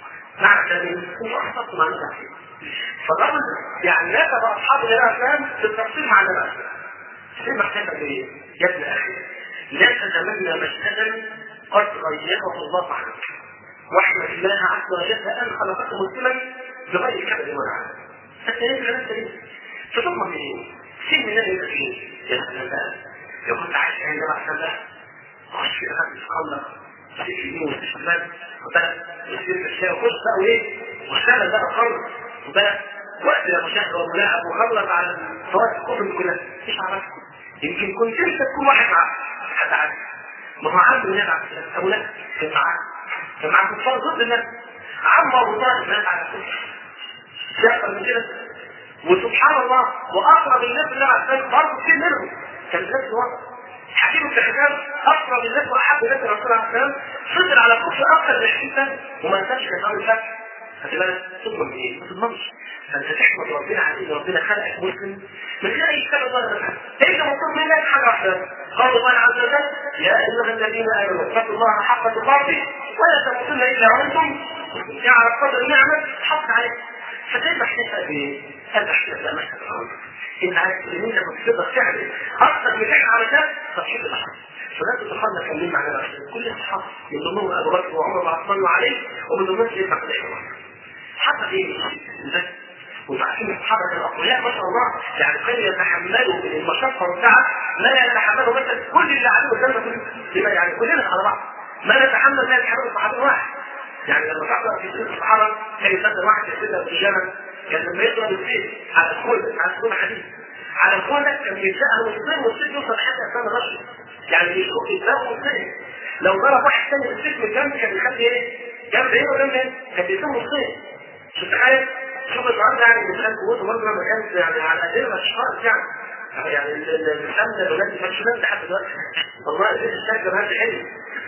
معنى ذلك هم اخطأوا مع النبي فالرجل يعني ناسب اصحاب النبي عليه السلام في التفصيل مع النبي عليه السلام في محتاج ايه؟ يا ابن اخي لا تتمنى مشهدا قد غيره الله عنك واحمد الله عز وجل ان خلقك مسلما بغير كبد ولا عالم فالتاريخ لا نفسه تضمن منين؟ سن من النبي فين؟ يا سلام بقى لو كنت عايش عند النبي عليه السلام خش في غد تخلص في يمين وفي شمال وبلد ويصير في الشارع وخش بقى وايه؟ واشتغل بقى خلص وبلد وقت المشاهد والملاعب وخلص على فوائد الكفر دي كلها مش عارف يمكن كنت انت تكون واحد معاه حتى عارف ما هو عم النبي عليه السلام ابو لهب كان معاه كان معاه كفار ضد النبي عم ابو طالب مات على الكفر مش اكتر من كده وسبحان الله واقرب الناس للنبي عليه السلام برضه كتير منهم كان الناس الوقت حكيم بن حزام اقرب الناس واحب الناس الرسول عليه السلام فضل على الكفر اكثر من 20 سنه وما انساش كان عامل فتح خلي بالك تضمن ايه؟ ما تضمنش فانت تحمد ربنا على ان ربنا خلقك مسلم من غير اي سبب ولا مكان انت مطلوب منك حاجه واحده قال الله عز وجل يا ايها الذين امنوا اتقوا الله حق تقاته ولا تموتن الا وانتم يعرف قدر نعمه حق عليك فكيف احتفل بايه؟ هل احتفل بمشهد الارض؟ انت عارف ان انت كنت تقدر تعمل اكثر من تحت على ده فتحب الاحد فلا تتخلى كمين معنا نفسك كل الصحابه من ضمنهم ابو بكر وعمر وعثمان وعلي ومن ضمنهم سيدنا عبد الله حصل ايه؟ ازاي؟ وتعرفين الصحابه الاقوياء ما شاء الله يعني كانوا يتحملوا من المشقه والتعب ما لا يتحمله مثلا كل اللي عليه قدامنا كلنا يعني كلنا على بعض ما نتحمل ما يتحمله صحابي واحد يعني لما تقرا في سيره الصحابه كان يصدر واحد يصدر البيجامه كان لما يضرب السيف على الخول على الخول حديد على الخول ده كان بيتسال والسيف والسيف يوصل لحد اسنان الرجل يعني بيشوف الدم والصين لو ضرب واحد ثاني بالسيف من جنب كان بيخلي ايه؟ جنب ايه وجنب ايه؟ كان بيسمه الصين شوف تخيل شوف النهارده يعني الانسان قوته برضه لما كانت يعني على قدر مش خالص يعني يعني الانسان الولاد ما كانش لحد دلوقتي والله البيت الشاكر هذا حلو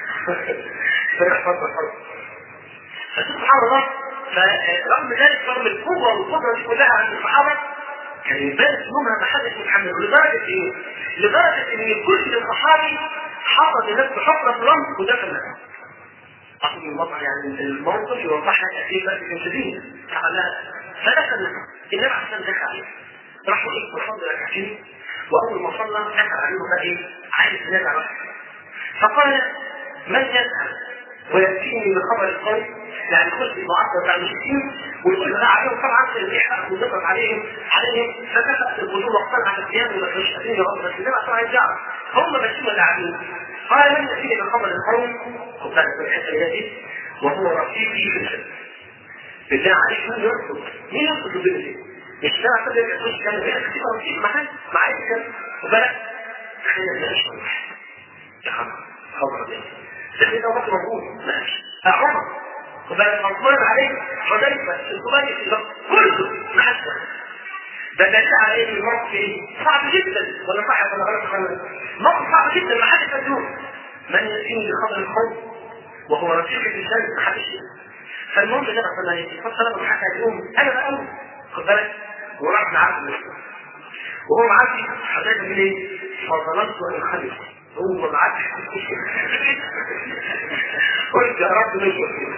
فيحفظ الحرب فسبحان الله فرغم ذلك رغم القوة والقدرة دي كلها عند الصحابة كان يبان منها محدث متحمل لدرجة ايه؟ لدرجة ان كل صحابي حفظ لنفسه حفرة في الرمل ودفن نفسه. أصل الوضع يعني الموقف يوضح لك أكيد بس شديد فعلها فدخل نفسه النبي عليه الصلاة دخل عليه راح ايه وصلى ركعتين وأول ما صلى دخل عليه بقى ايه؟ عايز ينادى على فقال من يسأل ويأتيني بخبر القوم يعني يخش المعسكر بتاع المشركين ويقول لها عليهم طبعا الإحراق ويضغط عليهم عليهم فكفأت البطولة واقتنعت القيام وما كانوش قادرين يغضوا بس النبي طبعا يرجعوا هم ماشيين ولاعبين قال من يأتيني بخبر القوم خد بالك من الحته اللي دي وهو رفيقي في الجنة بالله عليك مين يرفض؟ مين يرفض البنت دي؟ مش ده عشان يخش كان بيها كتير رفيق معاه معاه كان وبلد تخيل لا يشرب يا خبر خبر ده ده ده وقت موجود ماشي عمر وبقى مضمون عليه حذيفه الزبير كله محسن ده دليل على ايه الموقف ايه؟ صعب جدا ولا صح ولا غلط موقف صعب جدا ما حدش يدوم من يأتيني بخبر الخوف وهو رفيق الانسان ما حدش فالمهم ده صلى الله عليه وسلم حتى يقوم انا بقوم خد بالك وراح معاه وهو معدي حضرتك من ايه؟ فظللت ان خلف هو معدي قلت يا رب نشوف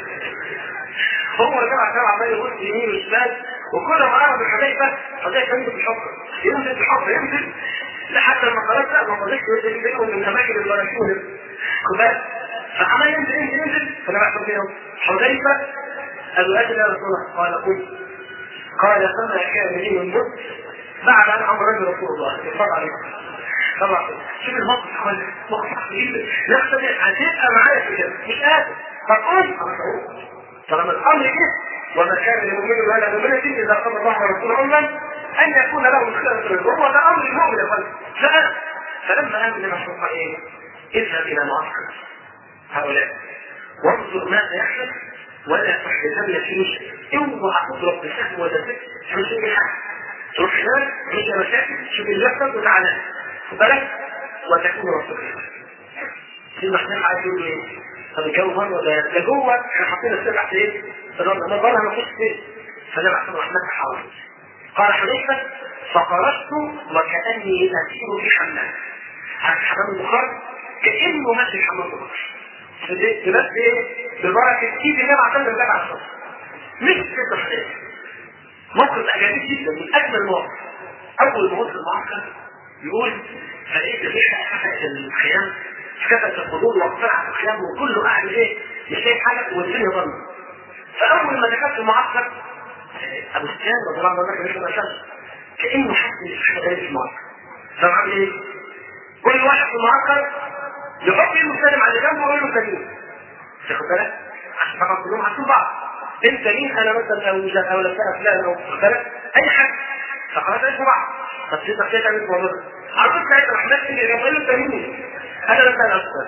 هو جمع جمع عمال يقول يمين وشمال وكل ما قرب الحديقه حديقه ينزل بحفره ينزل بحفره ينزل لحتى لما خلاص لا ما قدرش ينزل بينهم من اماكن البراشون خبال فعمال ينزل ينزل ينزل فانا بحث فيهم حذيفه قال له اجل يا رسول الله قال قل قال فما كان لي من مت بعد ان امرني رسول الله صلى الله عليه وسلم طبعا شوف الموقف حوالي موقف جدا نفسه هتبقى معايا في كده مش قادر فقل انا سعود طالما الامر كده وما كان لمؤمن ولا مؤمنة اذا قضى الله ورسوله امرا ان يكون له الخيرة من هو ده امر المؤمن يا فندم فانا فلما قال لنا الشرطة ايه؟ اذهب الى معسكر هؤلاء وانظر ماذا يحدث ولا تحدثن في شيء اوعى تضرب بسهم ولا سهم مش اي حاجه تروح هناك مش مشاكل شوف اللي يحصل وتعالى خد بالك وتكون رسولك في المحنين عايز يقول ايه؟ طب الجو بره ده ده جوه احنا حاطين السر تحت ايه؟ فضلنا ما بره ما فيش فين فده محسن رحمتك حاول قال حذيفه فخرجت وكاني اسير في حمام عارف حمام البخار كانه ماشي في حمام البخار بس ايه؟ ببركه ايد النبي عشان النبي على الصف مش كده حذيفه موقف جميل جدا من اجمل المواقف اول ما وصل المعسكر يقول فلقيت الريحه اخذت الخيام كتبت الحدود واقترعت الخيام وكله قاعد ايه مش شايف حاجه والدنيا ضلمه فاول ما دخلت المعسكر ابو سفيان رضي الله عنه كان يشرب شمس كانه حس ان في حاجه في المعسكر فاهم عامل ايه؟ كل واحد في المعسكر يحط ايده يسلم على اللي جنبه ويقول له سليم تاخد بالك؟ عشان طبعا كلهم عارفين بعض انت مين انا مثلا او او لسان فلان او بالك اي حاجه فخلاص عرفوا بعض طب تقدر كده تعمل الموضوع على طول ساعتها راح نفسي اللي جنبه انت مين؟ انا لسان اصفر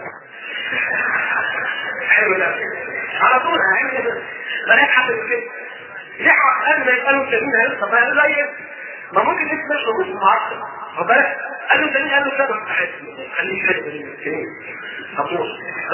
حلو ده على طول هعمل كده بلاقي حد كده يحرق قبل ما يسالوا انت مين هيلصق فقال له ايه ما ممكن انت مش موجود في المعسكر خد بالك قال له انت مين قال له كده خليك كده بالكلمه هتروح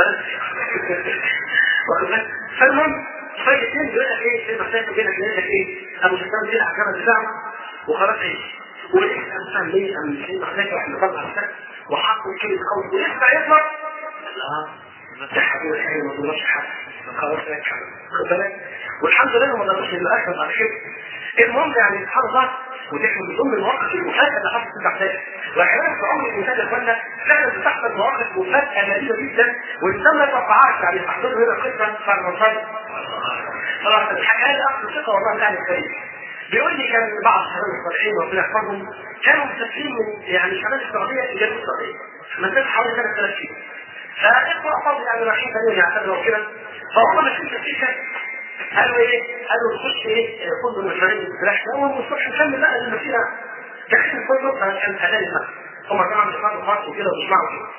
واخد بالك فالمهم فايدتين بيقول لك ايه في المسافه بينك وبين لك ايه ابو سفيان بيلعب كما دفاع وخلاص ايه ولسه انسان ليه ام مش محتاج واحد يطلع السقف وحطوا كلمه خوف ولسه يطلع اه تحدوا الحين ما تقولش حد خلاص نجح خد بالك والحمد لله ما نقدرش نأكد على كده المهم يعني سبحان الله ودي من ضمن المواقف المفاجئه اللي حصلت في الاحداث واحيانا في عمر الانسان يا اخوانا فعلا بتحصل مواقف مفاجئه غريبه جدا والانسان ما يتوقعهاش يعني تحضر هنا القصه بعد ما نصلي خلاص الحكايه دي اصل ثقه والله يعني كريم بيقول لي كان بعض الشباب الصالحين ربنا يحفظهم كانوا مسافرين من يعني شمال السعوديه الى جنوب السعوديه مسافه حوالي 3000 كيلو فاخوه افاضل يعني رايحين تانيين يعتبروا وكده فهم ماشيين في السكه قالوا ايه؟ قالوا نخش ايه؟ فندق الفريق الاستراحه اول الصبح نكمل بقى المسيره داخلين الفندق كان اذان المغرب هم طبعا بيسمعوا خاص وكده وبيسمعوا كده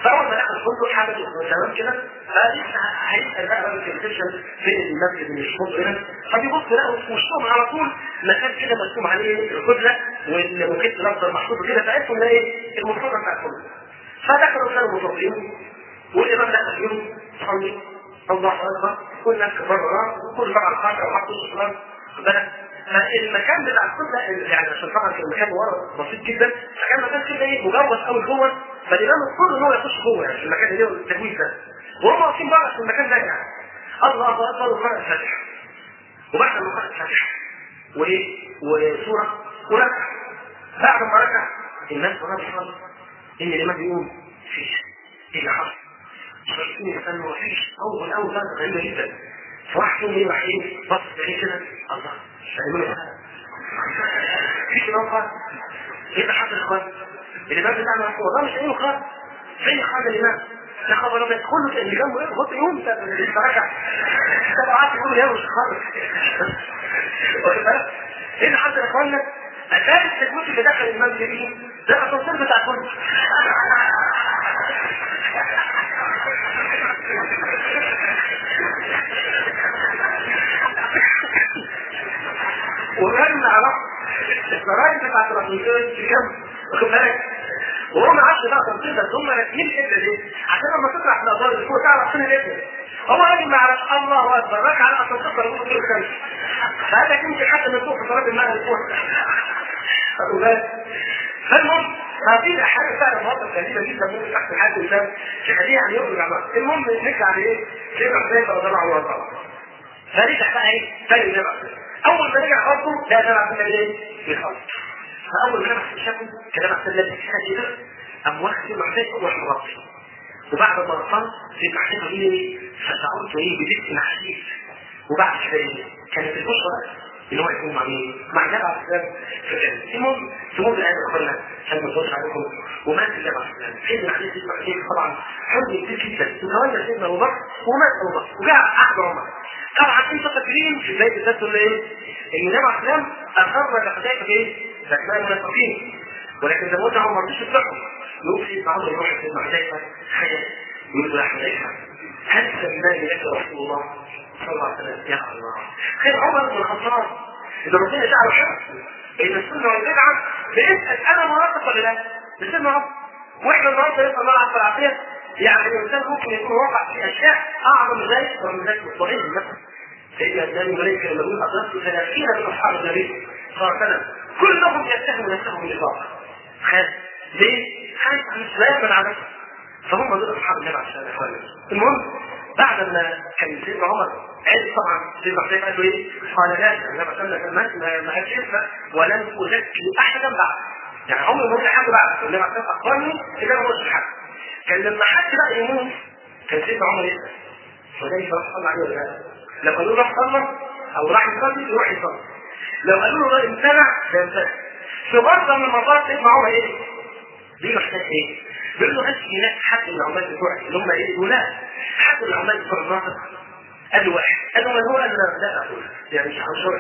فاول ما دخل الفندق حدث تمام كده فلسه هيسال بقى راجل الريسبشن فين المسجد اللي الفندق هنا فبيبص لقوا في وشهم على طول مكان كده مرسوم عليه القبله والموكيت الاخضر محطوط كده فعرفوا ان ايه المفروض بتاع الفندق فدخلوا كانوا مصلين والامام دخل فيهم صلي الله اكبر والناس كبار وكل طبعا خاشع وحط الصلاه بالك فالمكان بتاع القبله يعني عشان طبعا كان المكان ورا بسيط جدا فكان مكان كده ايه مجوز قوي جوه فالامام اضطر ان هو يخش جوه يعني في المكان اللي هو التجويز ده وهم واقفين بره في المكان ده يعني الله اكبر وقرأ الفاتحه وبعد ما قرأ الفاتحه وايه وسوره وركع بعد ما ركع الناس وراء بيصلي ان الامام بيقوم مفيش ايه اللي حصل؟ شايفين يستنوا مفيش اول اول بقى غريبه جدا فراح فيهم ايه رايحين بص عليه كده الله شايفين مفيش امام خالص ايه اللي حصل يا اخوان؟ الامام بتاعنا والله مش لاقيين خالص فين خالد الامام يا خبر ابيض كله اللي جنبه ايه خد يوم ركع سبع عشر يوم يوم مش خالص واخد بالك؟ ايه اللي حصل يا اخوانا؟ اساس التجويد اللي دخل الامام فيه ده التصوير بتاع كله وكان عرف الضرايب بتاعت الرسول في كام واخد بالك وهو ما عادش بقى تنطيط بس هم راكبين الحته دي عشان لما تطلع في الادوار اللي فوق تعرف فين الابن هو راجل ما يعرفش الله اكبر راك على عشان تقدر تقول كل خمس فهذا يمكن حتى من فوق في صلاه المغرب فوق واخد بالك فالمهم هذه حاجه فعلا مواقف غريبه جدا ممكن تحصل حد انسان تخليه يعني يخرج عن بعض المهم نرجع لايه؟ سيدنا حذيفه رضي الله عنه وارضاه فرجع بقى ايه؟ تاني النبي اول ما رجع برضه ده النبي عبد ايه؟ بيخلص فاول ما لمس الشكل كلام عبد الله بن كده قام واخد محتاج وراح مغطي وبعد ما غطاه في محتاج ايه؟ فشعرت ايه بدفء حديث وبعد كده ايه؟ كانت البشرى اللي هو يكون مع مين؟ مع جبع الاسلام في الجنه. المهم تمر الايه اخوانا عشان ما نطولش عليكم ومات الجبع الاسلام. سيدنا علي سيدنا علي طبعا حزن كبير جدا وتولى سيدنا ابو بكر ومات ابو بكر وجاء عهد عمر. طبعا انت فاكرين في بدايه الدرس اللي ايه؟ ان النبي عليه السلام اقر لحذيفه بايه؟ باسماء المنافقين. ولكن زي ما قلنا هو ما رضيش يطلقهم. يقول سيدنا عمر يروح سيدنا حذيفه حاجه يقول له يا حذيفه هل سماني لك رسول الله صلى الله عليه وسلم يا الله خير عمر بن الخطاب اذا ربنا جعله حق ان السنه والبدعه بيسال انا موافق ولا لا؟ بسنه رب واحنا النهارده نسال الله العافيه والعافيه يعني الانسان ممكن يكون واقع في اشياء اعظم من ذلك ومن ذلك الصغير مثلا سيدنا ابن ملك لما يقول ادركت ثلاثين من اصحاب النبي صلى الله عليه وسلم كلهم يتهم نفسهم بالنفاق خاف ليه؟ خايف عن الاسلام من عادته فهم دول اصحاب النبي عليه الصلاه والسلام المهم بعد ما كان سيدنا عمر عرف طبعا سيدنا حسين قال له ايه؟ قال لا النبي صلى الله عليه وسلم ما ما قالش اسمه ولن ازكي احدا بعد يعني عمر ما قلت حد بعد النبي عليه الصلاه والسلام اخبرني ان انا ما قلتش حد كان لما حد بقى يموت كان سيدنا عمر يسال فليس راح صلى عليه ولا لا؟ لو قالوا له راح صلى او راح يصلي يروح يصلي لو قالوا له امتنع فيمتنع في مره من المرات سيدنا عمر ايه؟ ليه محتاج ايه؟ بيقول له بس هناك حد من العمال بتوعك اللي هم ايه؟ ولا حد من العمال بتوع الناصر قال له واحد قال له من هو؟ قال له لا اقول يعني مش هنشرح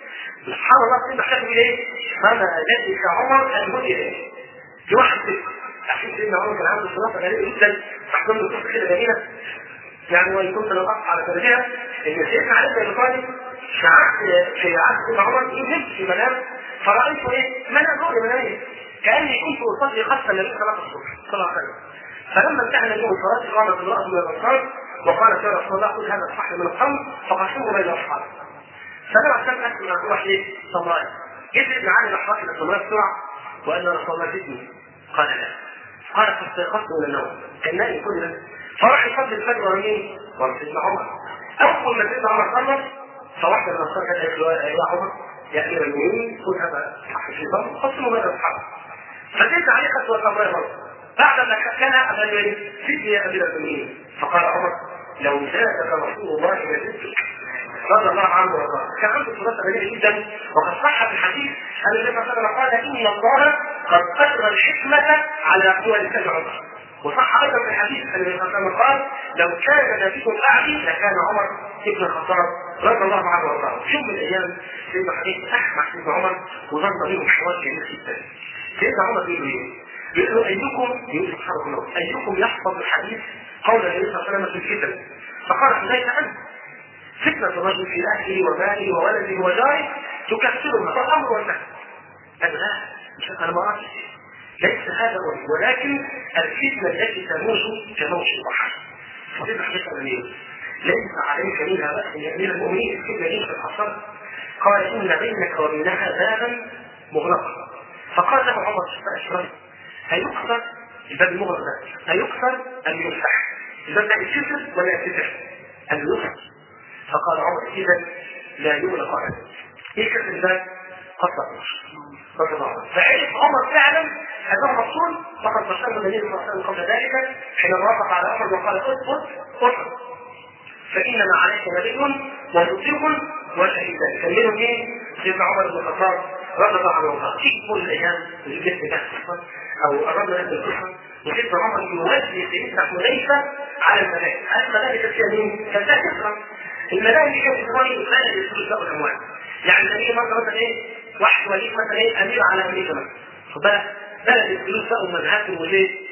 سبحان الله سيدنا حسين بيقول ايه؟ فما ذلك عمر المدير ايه؟ في واحد كده عشان سيدنا عمر كان عنده صلاه غريبه جدا تحكم له قصه كده جميله يعني وان كنت لو اقطع على درجها ان سيدنا علي بن ابي طالب في عهد في عهد سيدنا عمر ينام في منام فرايت ايه؟ منام رؤيا مناميه كاني كنت اصلي خلف النبي صلاه الصبح صلى الله عليه وسلم فلما انتهى النبي من الصلاه قامت امراه من الانصار وقالت يا رسول الله خذ هذا الصحن من الخمر فقسمه بين اصحابه فانا عشان اسمع روح ايه؟ صمراء جيت ابن علي الاحراق الى الصمراء بسرعه وان رسول الله جدني قال لا قال فاستيقظت من النوم كان نائم كل ده فراح يصلي الفجر ورا مين؟ ورا سيدنا عمر اول ما سيدنا عمر خلص فواحده من الانصار قالت له يا عمر يا امير المؤمنين خذ هذا صحن في الضم قسمه بين اصحابه فزدت عليه خطوة أمر مرة بعد ما كان أمل ايه؟ سيدني يا أمير المؤمنين فقال عمر لو زادك رسول الله لزدتك رضي الله عنه وارضاه كان عنده صلاة جميلة جدا وقد صح في الحديث أن النبي صلى الله عليه وسلم قال إن الله قد أجرى الحكمة على قوى لسان عمر وصح ايضا في الحديث ان النبي صلى الله عليه وسلم قال لو كان نبي بعدي لكان عمر ابن الخطاب رضي الله عنه وارضاه في يوم من الايام سيدنا حديث احمد سيدنا عمر وظن بهم حوار جميل جدا سيدنا عمر بيقول ايه؟ بيقولوا ايكم يقول سبحانه الله ايكم يحفظ الحديث قول النبي صلى الله عليه وسلم في الفتن فقال حذيفه انت فتنة الرجل في أهله وماله وولده وجاره تكفرها فالأمر والنهي قال لا مش أنا ما أعرفش ليس هذا هو ولكن الفتنة التي تموج كموج البحر فضيلة حديث الأمير ليس عليك منها بأس يا أمير المؤمنين الفتنة دي في الحصر قال إن بينك وبينها بابا مغلقا فقال له عمر أشرف هيكسر الباب المغلق ده هيكسر أم يفتح الباب ده يتكسر ولا يتفتح؟ أم يكسر فقال عمر إذا لا يغلق أبدا ايه كسر الباب؟ قصر رضي الله عنه فعرف عمر فعلا انه مقصود فقد بشر النبي صلى الله عليه وسلم قبل ذلك حين وافق على عمر وقال اثبت اثبت فانما عليك نبي ومصيب وشهيدان كان منهم ايه؟ سيدنا عمر بن الخطاب رضي الله عنه وارضاه في كل الايام اللي جبت بها القصه او قربنا نفس القصه وسيدنا عمر يوزي سيدنا حذيفه على الملائكه، الملائكه كانت فيها مين؟ كانت فيها كثره الملائكه دي كانت بتقول مال الفلوس بقى الاموال يعني الامير مره مثلا ايه؟ واحد وليد مثلا ايه؟ امير على امريكا مثلا خد بالك؟ بلد الفلوس بقى والمذهب والايه؟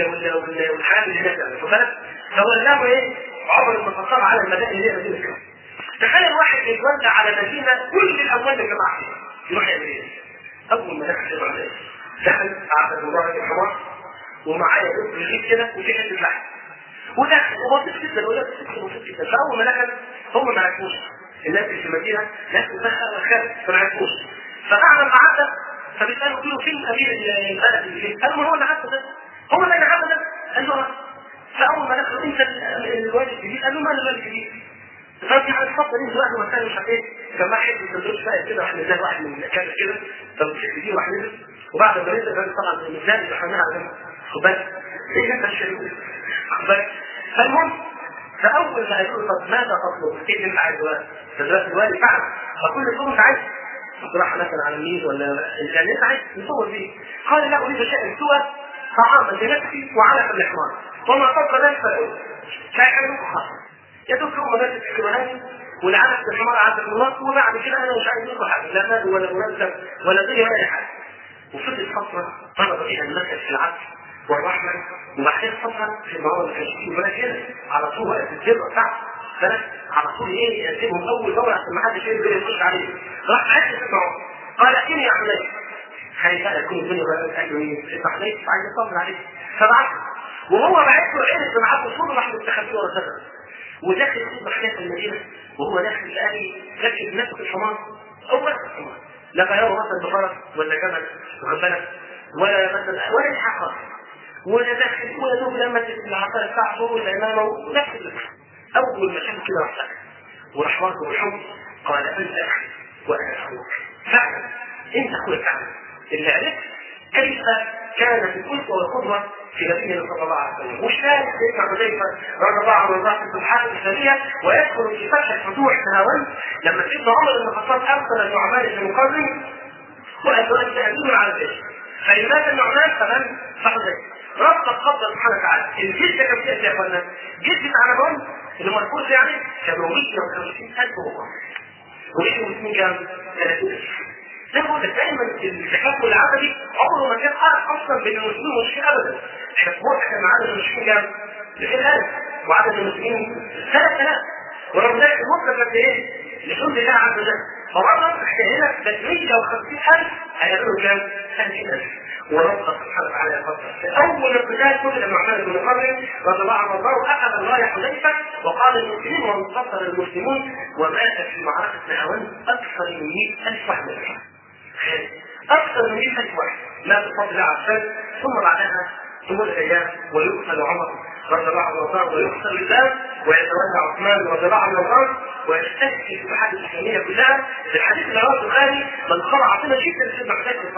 والحاجات اللي هناك خد بالك؟ فولاه ايه؟ عمر بن الخطاب على المدائن اللي هي مدينه كده تخيل واحد يتوزع على مدينه كل الاموال اللي جمعها فيها يروح يعمل ايه؟ اول ما دخل يبقى عليه دخل قعد المبارك الحمار ومعاه يدوب رغيف كده وفي حته لحم ودخل وبسيط جدا ولا بسيط جدا فاول ما دخل هم ما عرفوش الناس اللي في المدينه ناس متاخره وخارج فما عرفوش فقعد معاه ده فبيسالوا قالوا فين امير البلد اللي فين؟ قالوا ما هو اللي عدى ده هو اللي عدى ده قال له فاول ما دخلوا انت الوالد الجديد قال له ما انا الوالد الجديد فانت يعني اتفضل انت واحد مكان مش عارف ايه كان واحد سندوتش بقى كده واحد نزل واحد من كان كده فمسك دي واحد نزل وبعد ما نزل كان طبعا الميزان اللي حملها على جنب خد بالك ايه انت الشريك خد بالك فالمهم فاول ما قالوا طب ماذا تطلب؟ ايه اللي انت عايزه؟ فدلوقتي الوالد فعلا فكل يوم انت عايز راح مثلا على النيل ولا يعني انت عايز تصور بيه قال لا اريد شيئا سوى طعاما لنفسي وعلى الحمار وما فوق ذلك فلا فيعملوا خاص يا دوب هم بس الكلمات والعدد في الحمار عدد الله وبعد كده انا مش عايز منه حاجه لا مال ولا منزل ولا دنيا ولا اي حاجه وفضلت فتره طلب فيها المسجد في العدل والرحمه وبعدين فتره في المواد الكشفيه ولا كده على طول وقت الجبهه بتاعته فانا على طول ايه يقدمهم اول دوره عشان ما حدش يقدر يخش عليه راح حد يسمعه قال احكي يا حميد خايف بقى يكون الدنيا بقى قال له ايه انت حميد عايز يطمن عليك فبعت وهو بعت له عرف معاه وصول راح مستخبي ورا سبب وداخل سيدنا حكايه المدينه وهو داخل لقى ركب نفسه في الحمار هو نفس الحمار لا غيره مثلا بفرس ولا جمل واخد بالك ولا مثلا ولا اي حاجه خالص ولا داخل ولا دوب لمس العصايه بتاعته والامامه ونفس الفكره اول ما شاف كده راح سكت وراح واخده بالحب قال انت اخي وانا اخوك فعلا انت اخويا فعلا اللي عرفت كيف كانت الاسوه والقدوه في نبينا صلى الله عليه وسلم وشاهد سيدنا حذيفه رضي الله عنه وارضاه في الحاله الثانيه ويدخل في فتح الفتوح تهاون لما سيدنا عمر بن الخطاب ارسل النعمان بن مقرن وقال له انت امين على الجيش فان مات النعمان فمن فحذيفه رب قدر سبحانه وتعالى الجيش ده كان فيه يا اخوانا الجيش بتاع نبون اللي مرفوض يعني كانوا 150000 هو وايه المسلمين كام؟ 30000 زي ما قلت دايما التكافل العددي عمره ما كان قارن اصلا بين المسلمين والمشركين ابدا احنا في مصر كان عدد المشركين كام؟ 200000 وعدد المسلمين 3000 ورغم ذلك مصر كانت ايه؟ لحمد الله عز وجل فمرة احنا هنا 350000 هيقابلوا كام؟ 30000 ورب سبحانه وتعالى يقدر في اول القتال كل النعمان بن مقرن رضي الله عنه وارضاه اخذ الرايه حذيفه وقال للمسلمين وانتصر المسلمون ومات في معركه نهاوند اكثر من 100000 واحد اكثر من 100000 واحد مات بفضل الله عز وجل ثم بعدها تمر الايام ويقتل عمر رضي الله عنه وارضاه ويقتل الباب ويتولى عثمان رضي الله عنه وارضاه ويشتكي في الحديث الاسلاميه كلها في الحديث اللي رواه البخاري من خلع عظيمه جدا سيدنا حذيفه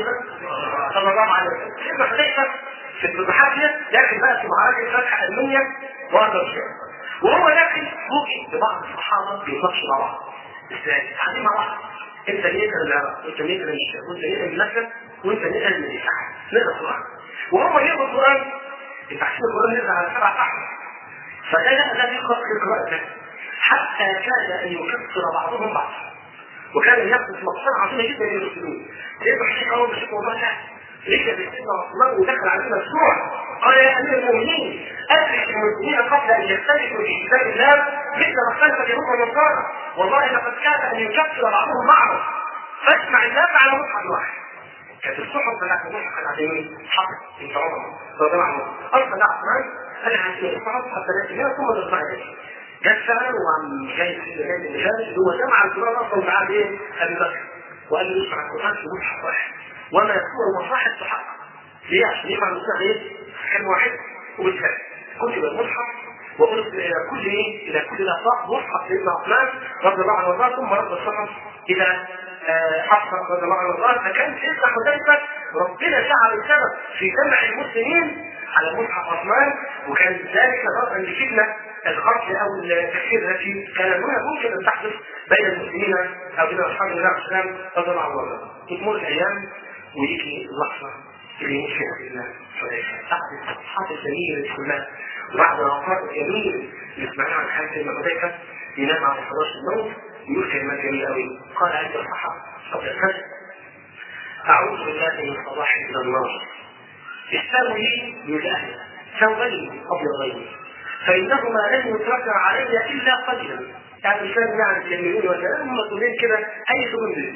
صلى الله عليه وسلم سيدنا حذيفه في الفتوحات داخل بقى في معركه فتح المنيا وارض الشام وهو داخل فوجئ ببعض الصحابه بيتناقشوا مع بعض ازاي؟ قاعدين مع بعض انت ليه من العراق وانت ليه من الشام وانت ليه من مكه وانت ليه من المدينه نقرا القران وهو يقرا القران انت عشان القران نزل على سبع احرف فده لا لا يقرا في قراءته حتى كاد ان يكفر بعضهم بعضا وكان يحدث مقصد عظيمه جدا للمسلمين سيدنا حسين اول ما شاف الموضوع ده رجع سيدنا عثمان ودخل عليه مشروع قال يا امير المؤمنين ادرك المسلمين قبل ان يختلفوا في كتاب الله مثل ما اختلف اليهود والنصارى والله لقد كاد ان يكفر بعضهم بعضا فاسمع الناس على مصحف واحد كانت الصحف بتاعت المصحف كانت على يمين حق بنت عمر رضي الله عنه ارسل عثمان قال لها هاتي الصحف حتى ناتي هنا ثم نرفع يديك جت فعلا وعم جاي في الجهاز اللي جاي هو جمع القران اصلا معاه ايه؟ ابي بكر وقال له اسمع القران في مصحف واحد وما يكون مصاحب تحقق ليه عشان يفعل المصحف ايه؟ كان واحد وبالفعل كتب المصحف وقلت الى كل ايه؟ الى كل الاطراف مصحف سيدنا عثمان رضي الله عنه وارضاه ثم رد الصحف الى حفصه رضي الله عنه وارضاه فكان سيدنا حذيفه ربنا جعل السبب في جمع المسلمين على مصحف عثمان وكان ذلك نظرا لفتنه القتل او التكفير التي كان هنا ممكن ان تحدث بين المسلمين او بين اصحاب النبي عليه السلام رضي الله عنه وارضاه. تمر الايام ويجي اللحظه اللي يموت فيها سيدنا حذيفه بعد الصفحات الجميله كلها وبعد الأوقات الجميلة اللي سمعناها عن حياة سيدنا حذيفة ينام على فراش الموت يقول كلمات جميلة أوي قال عند الصحة قبل الفجر أعوذ بالله من صباح إلى النار استوي لله ثوبين أبيضين فإنهما لن يتركا علي إلا قليلا يعني مش لازم يعني تجملوني ولا هم ثوبين كده أي ثوبين بيت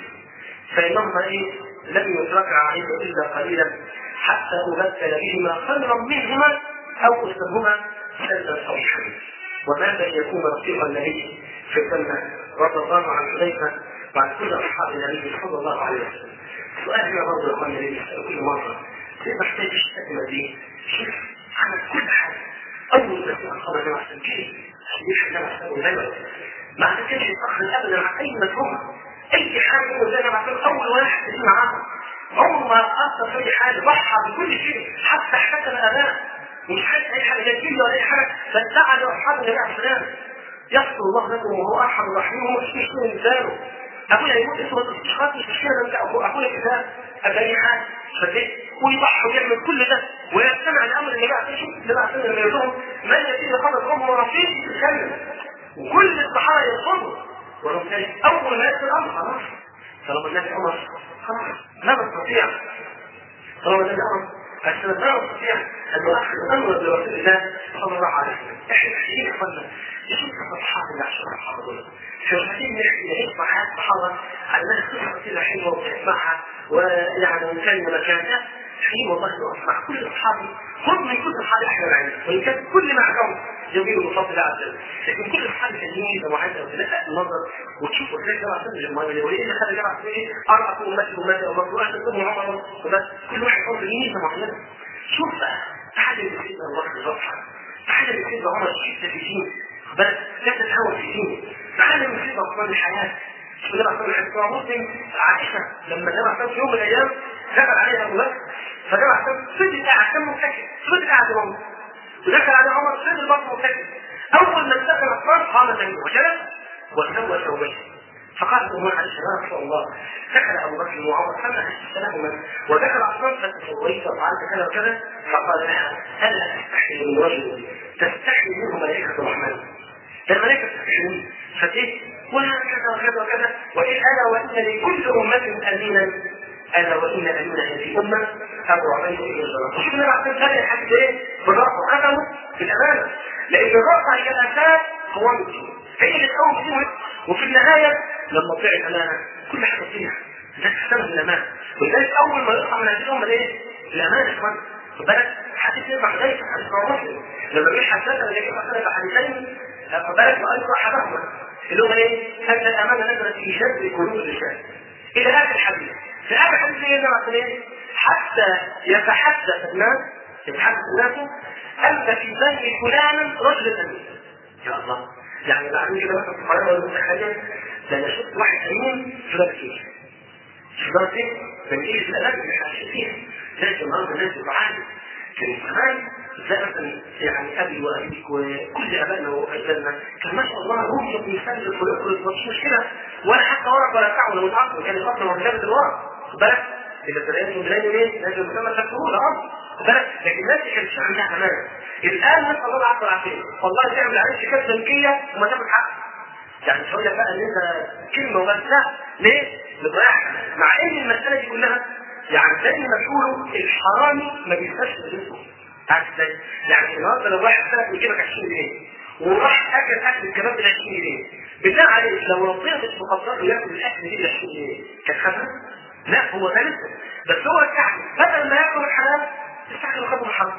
فإنهما إيه لن يتركا علي إلا قليلا حتى أبدل بهما خيرا منهما أو أسلمهما سلما صحيحا وماذا يكون رفيق النبي في الجنة رضي الله عن حذيفة وعن كل أصحاب النبي صلى الله عليه وسلم سؤالنا برضه يا أخواني النبي كل مرة ليه محتاج الشتمة دي؟ شوف عمل كل حاجة أول ما يكون أصحاب النبي عشان كده عشان يشهد النبي عشان دايما ما عندكش يتأخر أبدا عن أي مفهوم أي حاجة يقول زي ما عشان أول واحد يجي معاهم عمره ما أثر في أي حاجة ضحى بكل شيء حتى احتكم أباه مش حاجة أي حاجة جديدة ولا أي حاجة بل دعا لأصحاب النبي عليه السلام يغفر الله لكم وهو أرحم الراحمين وهو مش مشكلة لسانه أبويا يموت اسمه الاستشهاد مش مشكلة ده أبويا كده أبني حاجة فدي ويضحي ويعمل كل ده ويستمع لأمر النبي عليه السلام النبي عليه السلام يقول لهم من يتيم قبل أمه ورفيق يتكلم وكل الصحابة يرفضوا ولو كان أول ما يأتي الأمر خلاص طالما النبي أمر خلاص لا نستطيع طالما النبي أمر فاحنا لا نستطيع ان نؤخر الامر برسول الله صلى الله عليه وسلم احنا محتاجين يا اخوانا نشوف الصفحات اللي عشان الصحابه دول مش محتاجين نسمع حياه الصحابه على انها قصه كده حلوه وتسمعها ويعني وكان مكانها حين والله اسمع كل اصحابي خذ من كل اصحابي احنا العلم وان كان كل ما عندهم جميل ومفضل الله عز وجل لكن كل اصحابي تلميذ ومعزه وتلقى النظر وتشوف ازاي جماعه سنه المال وليه اللي خلى جماعه سنه اربع امتي امتي او مطلوع احد منهم عمر وبس كل واحد عنده ميزه معينه شوف بقى تعالى من سيدنا الله بن رفعه تعالى من سيدنا عمر الشده في دين بل لا تتهاون في دين تعالى من سيدنا عثمان الحياه شوف النبي عليه الصلاه والسلام مسلم عائشه لما النبي عليه في يوم من الايام دخل عليها ابو بكر فالنبي عليه الصلاه فضل قاعد كان متكئ فضل قاعد يوم ودخل عليه عمر فضل برضه متكئ اول ما دخل عثمان قام تاني وجلس وسوى ثوبيه فقال ابو عليه السلام رسول الله دخل ابو بكر وعمر فما استلمهما ودخل عثمان فتسويت وفعلت كذا وكذا فقال لها الا تستحي من رجل تستحي منه ملائكه الرحمن الملائكه تستحي فايه وهكذا وكذا وكذا وإن أنا وإن لكل أمة أمينا أنا وإن أمينا هذه الأمة أبو عبيد بن الجراح وشوف النبي عليه الصلاة والسلام حد إيه؟ بالرفع قتله في الأمانة لأن الرفع هي الأساس قوام الدين هي اللي تقوم الدين وفي النهاية لما تضيع الأمانة كل حاجة تضيع الناس تحترم الأمانة ولذلك أول ما يقطع من هذه الأمة إيه؟ الأمانة يا إخوان خد بالك حديث يسمع ذلك حديث مسلم لما جه حساسة اللي جه حساسة حديثين خد بالك وقال أحدهما اللي هو ايه؟ ان الامانه نزلت في جذب قلوب الرجال. الى اخر الحديث. في اخر الحديث ايه مثلا ايه؟ حتى يتحدث الناس يتحدث الناس ان في بني فلان رجل امين. يا الله. يعني بعدين كده مثلا في القرآن ولا متخيل ده انا شفت واحد امين في بلد ايه؟ في بلد ايه؟ من ايه البلد اللي احنا فيها؟ لازم النهارده الناس تعاني كان زمان زي مثلا يعني ابي وابيك وكل ابائنا واجدادنا كان ما شاء الله هم يسلك ويخرج مفيش مشكله ولا حتى ورق ولا بتاع ولا متعصب كان يفكر هو جابت الورق خد بالك اذا تلاقي من بلاد ايه لازم المجتمع تكتبه اه خد بالك لكن الناس كانت عندها امانه الان نسال الله العفو والعافيه والله تعمل عليك شيكات بنكيه وما تاخد حق يعني مش هقول لك بقى ان انت كلمه وبس لا ليه؟ بتضيع مع ان المساله دي كلها يعني زي ما بيقولوا الحرامي ما بيسالش رزقه عارف ازاي؟ يعني النهارده لو واحد سرق ويجيبك 20 جنيه وراح اكل اكل الكباب ب 20 جنيه بالله عليك لو ربنا مش مقدر له ياكل الاكل دي ب 20 جنيه كان خدها؟ لا هو ده لسه بس هو استعجل بدل ما ياكل الحلال استعجل وخده الحرام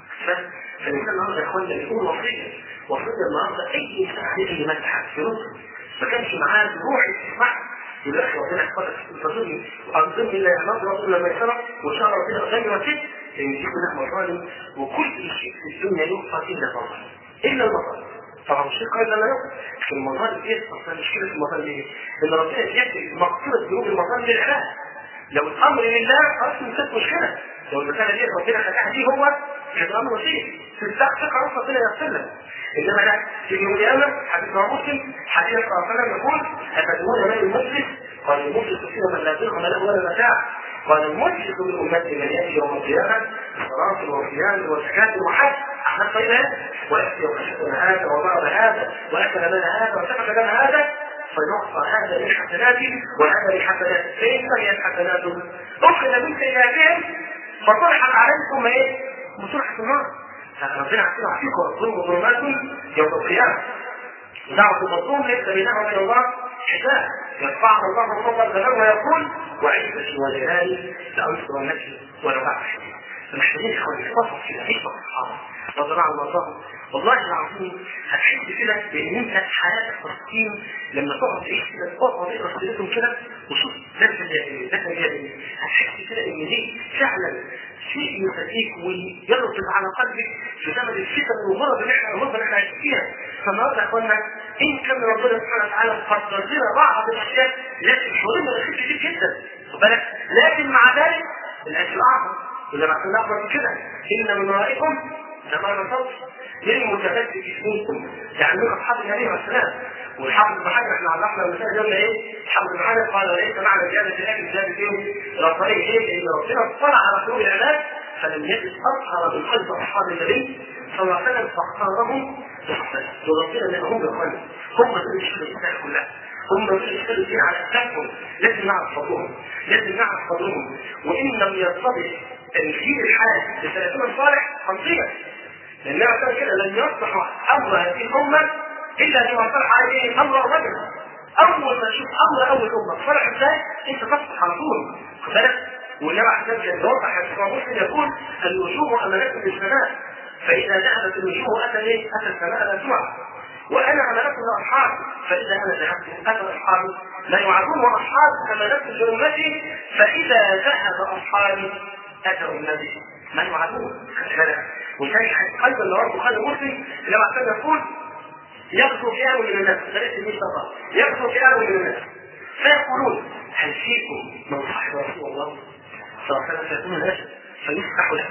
فالانسان النهارده يا اخوانا يقول وصيه وصيه النهارده اي انسان عليه اي مسحه في رزقه ما كانش معاه روح تسمع يقول لك ربنا يحفظك انتظرني وانظرني الى نظره الى ميسره وان شاء الله ربنا قدامي وسيط يجيب لك مظالم وكل شيء في الدنيا يغفر الا المظالم الا المظالم طبعا الشيء قال لا يغفر في المظالم ايه اصلا مشكله المظالم ايه؟ ان ربنا يجعل مغفره ذنوب المظالم للعباد لو الامر لله خلاص انتهت مشكله لو المساله دي ربنا خلقها دي هو هيبقى امر بسيط تستغفر خلاص ربنا يغفر لك انما لا في يوم القيامه حديث مع مسلم حديث صلى الله عليه وسلم يقول اتدرون من المفلس قال المفلس فينا من لا درهم له ولا متاع قال المفلس من امتي من ياتي يوم القيامه بصلاه وصيام وزكاه وحج احمد طيب وياتي وخشبنا هذا وضرب هذا واكل لنا هذا وسفك لنا هذا فيعطى هذا من حسناته وهذا من حسناته فإن هي الحسنات أخذ من سيئاتهم فطرحت عليكم إيه؟ بطرحة النار فربنا عسير عليكم الظلم ظلمات يوم القيامة دعوة المظلوم ليس بينها وبين الله حساب يرفعها الله فوق الجبل ويقول وعزتي وجلالي لأنصر نفسي ولو بعد فمحتاجين اخواني نتصف كده عيشة الصحابة رضي الله عنهم وارضاهم والله العظيم هتحس كده بان انت حياتك فلسطين لما تقعد تعيش كده تقعد تقرا سيرتهم كده وشوف ده كان جاهلي ده كان جاهلي هتحس كده ان دي فعلا شيء يخليك ويربط على قلبك في زمن الفتن والغرب اللي احنا الغربه اللي احنا عايشين فيها فالنهارده يا اخوانا ان كان ربنا سبحانه وتعالى قدر لنا بعض الاشياء لكن حضورنا الخير كتير جدا خد بالك لكن مع ذلك الاجر اعظم وزي ما قلنا اكبر من كده ان من ورائكم لما نصوت للمتفتت منكم يعني من اصحاب النبي عليه السلام والحافظ بن حجر احنا عرفنا المثال قلنا ايه؟ الحافظ بن حجر قال وليس معنى زياده الاكل زياده ايه؟ رفعيه ايه؟ ان ربنا اطلع على قلوب العباد فلم يجد اطهر من قلب اصحاب النبي صلى الله عليه وسلم فاختارهم وربنا اللي هم اخوانا هم دول يشكلوا الانسان كلها هم دول يشكلوا الدين على اكتافهم لازم نعرف فضلهم لازم نعرف فضلهم وان لم يرتبط تنفيذ الحال بسلفنا الصالح خمسية لأنها كان كده لن يصلح أمر هذه الأمة إلا أن يصلح عليه أمر الرجل أول ما تشوف أمر أول أمة صلح إزاي أنت تصلح على طول خد بالك والنبي عليه الصلاة والسلام يوضح حديث مسلم يقول الوجوه أمانات للسماء فإذا ذهبت الوجوه أتى إيه؟ أتى السماء لا تعرف وأنا أمانات لأصحابي فإذا أنا ذهبت أتى أصحابي لا يعرفون أصحابي أمانات لأمتي فإذا ذهب أصحابي أتوا النبي ما يوعدون وكان قلب اللي هو البخاري ومسلم لما كان يقول يغزو فئام من الناس ثلاثة مش طبعا يغزو فئام من الناس فيقولون هل فيكم من صاحب رسول الله صلى الله عليه وسلم فيكون الناس فيفتح له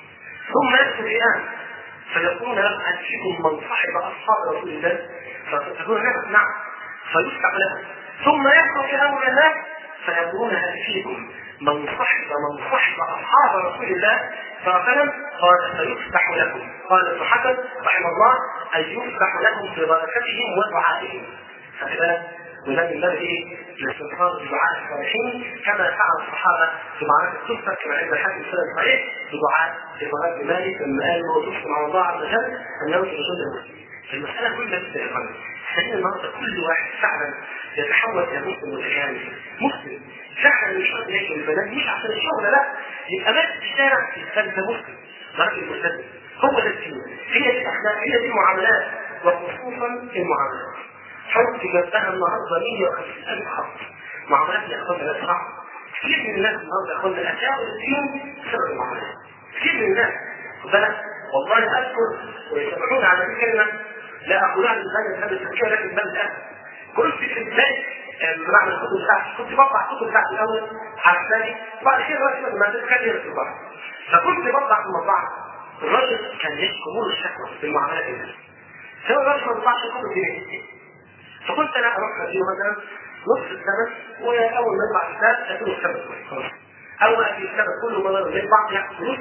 ثم يغزو فئام فيقولون هل فيكم من صاحب اصحاب رسول الله فيقولون نعم نعم فيفتح له ثم يغزو فئام من الناس فيقولون هل فيكم من صحب من صحب اصحاب رسول الله صلى الله عليه وسلم قال سيفتح لكم قال ابن حجر رحمه الله ان يفتح لكم ببركتهم ودعائهم فكذا وده من باب ايه؟ الاستغفار بدعاء الصالحين كما فعل الصحابه في معركه كفر كما عند الحاكم السنه الصحيح بدعاء ابراهيم بن مالك لما قال هو تقسم على الله عز وجل انه رسول المسلم المساله كلها كده يا اخوانا خلينا النهارده كل واحد فعلا يتحول الى مسلم متكامل مسلم فعلا مش راجل ياكل البنات مش عشان الشغل لا يبقى ماشي في الشارع يستلم ده مسلم ده راجل مسلم هو ده الدين هي دي الاخلاق هي دي المعاملات وخصوصا المعاملات حط جنبها النهارده 150000 خط معاملات الاخوان لا صعب كثير من الناس النهارده اخوان الاشياء الدين بسبب المعاملات كثير من الناس خد بالك والله اذكر ويسمعون على هذه الكلمه لا اقولها لسان هذا التفكير لكن بل لا كنت في البدايه بمعنى الكتب بتاعتي كنت بطبع الكتب بتاعتي الاول على الثاني وبعد كده رحت لما تتكلم في البحر فكنت بطبع في المطبعه الراجل كان ليه قبول الشكوى في المعاملات الناس هو الراجل ما بيطبعش الكتب دي فكنت انا اروح اديله مثلا نص السنه واول ما يطلع الكتاب اديله السبت خلاص اول ما ادي السبت كله مره يطبع ياخد فلوسه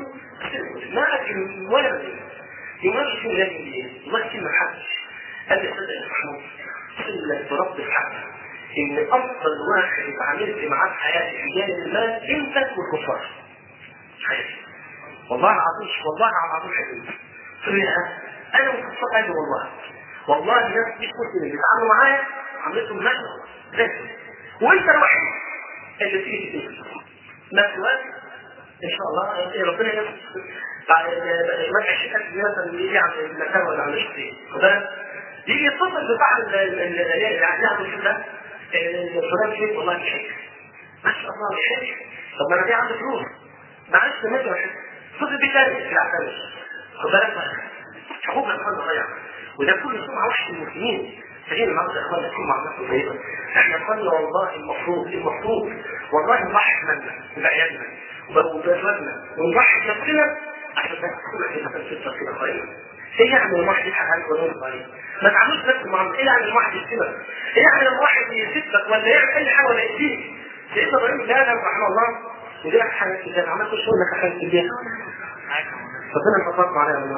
ما ادري ولا بدري يمشي في ملاك ايه؟ والله كلمه حد قال لي صدق يا محمود اقسم لك برب الحق ان افضل واحد اتعاملت معاه في حياتي في جانب المال انت والكفار حياتي والله العظيم والله العظيم حبيبي فيها انا والكفار قال والله والله ناس مش مسلم اللي بيتعاملوا معايا عملتهم مجنون ذاتي وانت الوحيد اللي تيجي تتنفس ما سواك ان شاء الله إيه ربنا يستر بعد ما تعيش ألف مثلا يجي عن المكان ولا عن الشخصية يجي يتصل ببعض اللي عندها مشكلة فلان فين والله مش هيك ما شاء الله مش هيك طب ما انا دي عندي فلوس معلش ماشي واحد اتصل بيه تاني في العفاش خد بالك حقوق الاخوان ضايعه وده كل سمعه وحش المسلمين خلينا النهارده يا اخوانا نكون مع الناس طيبه احنا اخوانا والله المفروض المفروض والله نضحي بمالنا وبعيالنا وبازواجنا ونضحي بنفسنا عشان بس كل كده تنسى كده خير ايه يعني الواحد يضحك عليك ولا يرضى ما تعملوش نفس المعامله ايه يعني الواحد يسيبك ايه يعني لما واحد يسيبك ولا يعمل اي حاجه ولا يأذيك سيدنا ابراهيم لا لا رحمه الله ودي لك حاجه كده عملت شو لك حاجه كده ربنا يفضل عليها والله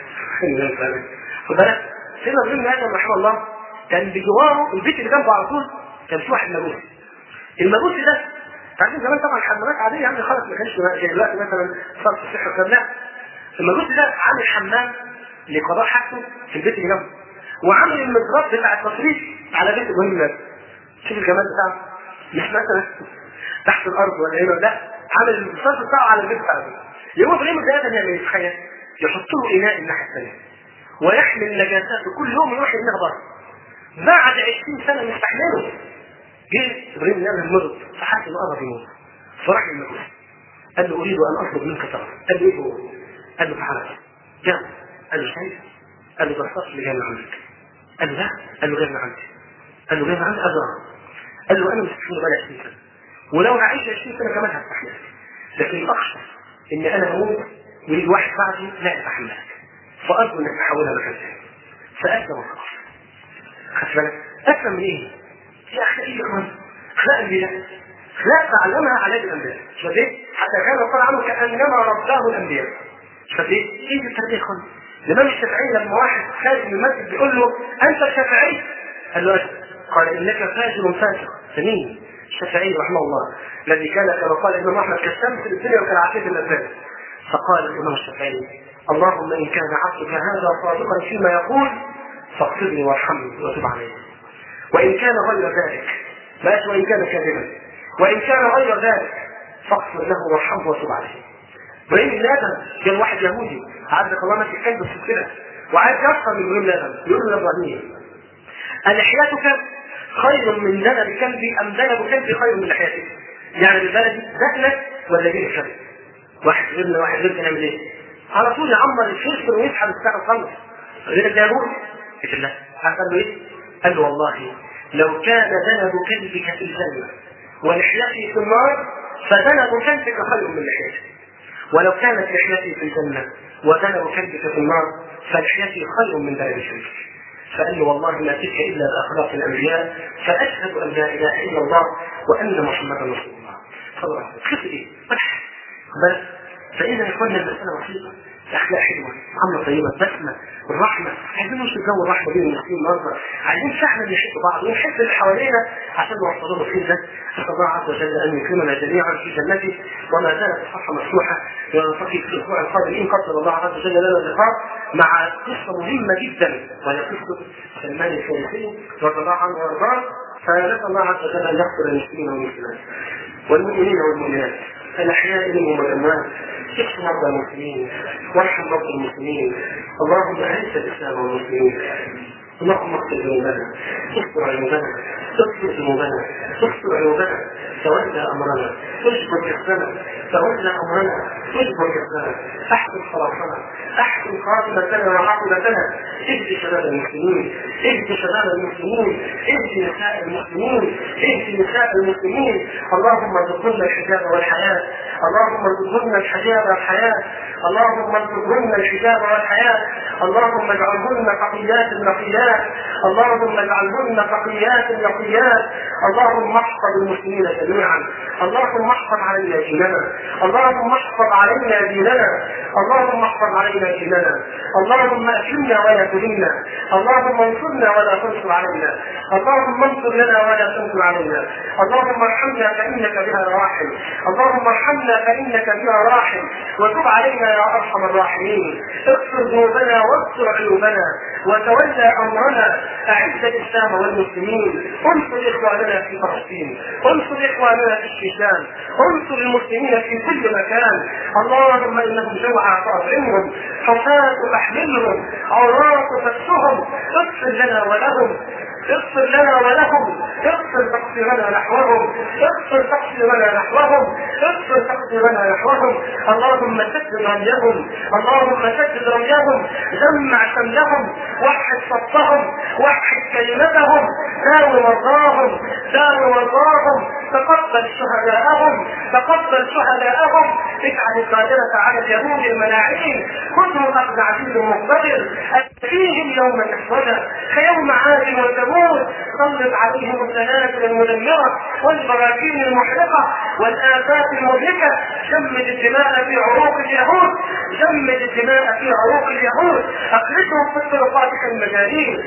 خد بالك سيدنا ابراهيم ادم رحمه الله كان بجواره البيت اللي جنبه على طول كان في واحد مجوسي المجوسي ده عارفين زمان طبعا الحمامات عاديه يعني خلاص ما كانش زي دلوقتي مثلا صرف الصحه وكلام لا المجوسي ده عامل حمام لقضاء حاجته في البيت اللي جنبه وعامل المضراب بتاع التصريف على بيت ابراهيم ده شوف الجمال بتاعه مش مثلا تحت الارض ولا هنا لا عامل الصرف بتاعه على البيت بتاعه يوم ابراهيم ده ادم يعمل ايه تخيل يحط له اناء الناحيه الثانيه ويحمل نجاساته كل يوم يروح يرميها بره بعد 20 سنه مستحمله جه ابراهيم يعمل المرض فحس انه قرب يموت فراح للمجوس قال له اريد ان اطلب منك طلب قال له ايه هو؟ قال له تعالى جاء قال له شايف؟ قال له ده الصف اللي جاي من عندك قال له لا قال له جاي من عندي قال له جاي من عندي قال له قال له انا مستحمل بقالي 20 سنه ولو هعيش 20 سنه كمان هستحملك لكن اخشى ان انا هموت ويجي واحد بعدي لا يستحملك فارجو انك تحولها مكان ثاني فاسلم الخلاص خدت بالك اسلم من ايه؟ يا اخي ايه يا اخوان اخلاق الانبياء اخلاق تعلمها علاج الانبياء شوف ايه؟ حتى كان يقال عنه كانما رباه الانبياء شوف ايه؟ ايه دي التربيه يا اخوان؟ الامام الشافعي لما واحد خارج من المسجد بيقول له انت الشافعي قال له أجل. قال انك فاجر فاجر سمين الشافعي رحمه الله الذي كان كما قال الامام احمد كالشمس في الدنيا وكالعافيه في الاسباب فقال الامام الشافعي اللهم ان كان عبدك هذا صادقا فيما يقول فاغفرني وارحمني وتب علي وان كان غير ذلك مات وان كان كاذبا وان كان غير ذلك فاغفر له وارحمه وتب عليه ابراهيم الادم كان واحد يهودي عبدك الله ماسك كلب السلسله وعايز يفهم من ابراهيم الادم يقول له يا ابراهيم لحيتك خير من ذنب كلبي ام ذنب كلبي خير من لحيتك يعني بالبلدي دقنك ولا جيب الكلب واحد غيرنا واحد غيرنا نعمل ايه على طول يعمر الفلفل ويسحب الساعه الخمس غير ده يقول قلت له قال له ايه قال له والله لو كان ذنب كلبك في الجنه ولحيتي في النار فذنب كلبك خير من لحيتك ولو كانت لحيتي في الجنه وذنب كلبك في النار فلحيتي خير من ذنب كلبك فقال له والله ما تلك الا باخلاق الانبياء فاشهد ان لا اله الا الله وان محمدا رسول الله صلى الله عليه وسلم خف ايه؟ فتح بس فاذا يا اخوانا المساله بسيطه اخلاق حلوه عامله طيبه بسمه الرحمه عايزين نوصل جو الرحمه بين المسلمين النهارده عايزين فعلا نحب بعض ونحب اللي حوالينا عشان نوصل له الخير ده اسال الله عز وجل ان يكرمنا جميعا في جنته وما زالت الصفحه مفتوحه ونلتقي في الاسبوع القادم ان قدر الله عز وجل لنا اللقاء مع قصه مهمه جدا وهي قصه سلمان الفارسي رضي الله عنه وارضاه فنسال الله عز وجل ان يغفر للمسلمين والمسلمات والمؤمنين والمؤمنات الاحياء منهم والاموات اشف مرضى المسلمين وارحم مرضى المسلمين اللهم اعز الاسلام والمسلمين اللهم اغفر ذنوبنا استر عيوبنا استر ذنوبنا استر عيوبنا تولى امرنا اجبر كسبنا تولى امرنا اجبر كسبنا احسن خلاصنا احسن خاتمتنا وعاقبتنا اهد شباب المسلمين اهد شباب المسلمين اهد نساء المسلمين اهد نساء المسلمين اللهم ارزقنا الحجاب والحياه اللهم ارزقنا الحجاب والحياه اللهم ارزقنا الحجاب والحياه اللهم اجعلهن تقيات نقيات اللهم اجعلهن تقيات نقيات اللهم احفظ المسلمين جميعا اللهم احفظ علينا ديننا اللهم احفظ علينا ديننا اللهم احفظ علينا ديننا اللهم اكرمنا ولا تهنا اللهم انصرنا ولا تنصر علينا اللهم انصر لنا ولا تنصر علينا اللهم ارحمنا فانك بها راحم اللهم ارحمنا فانك بها راحم وتب علينا يا ارحم الراحمين اغفر ذنوبنا واستر عيوبنا وتولى امرنا اعز الاسلام والمسلمين انصر اخواننا في فلسطين انصر اخواننا في الشيشان انصر المسلمين في كل مكان اللهم انهم جوعى فاطعمهم حفاة فاحملهم عراة فاكسهم اغفر لنا ولهم اغفر لنا ولهم اغفر تقصيرنا نحوهم اغفر تقصيرنا نحوهم اغفر تقصيرنا نحوهم اللهم سدد رميهم اللهم سدد رميهم جمع شملهم وحد صفهم وحد كلمتهم داوي مرضاهم داوي مرضاهم تقبل شهداءهم تقبل شهداءهم اجعل القادرة على اليهود الملاعين خذهم اخذ عزيز مقتدر فيهم يوم اسودا كيوم عاد وثمود سلط عليهم السلاسل المدمرة والبراكين المحرقة والآفات المهلكة جمد الدماء في عروق اليهود جمد الدماء في عروق اليهود اخرجهم في الطرقات كالمجانين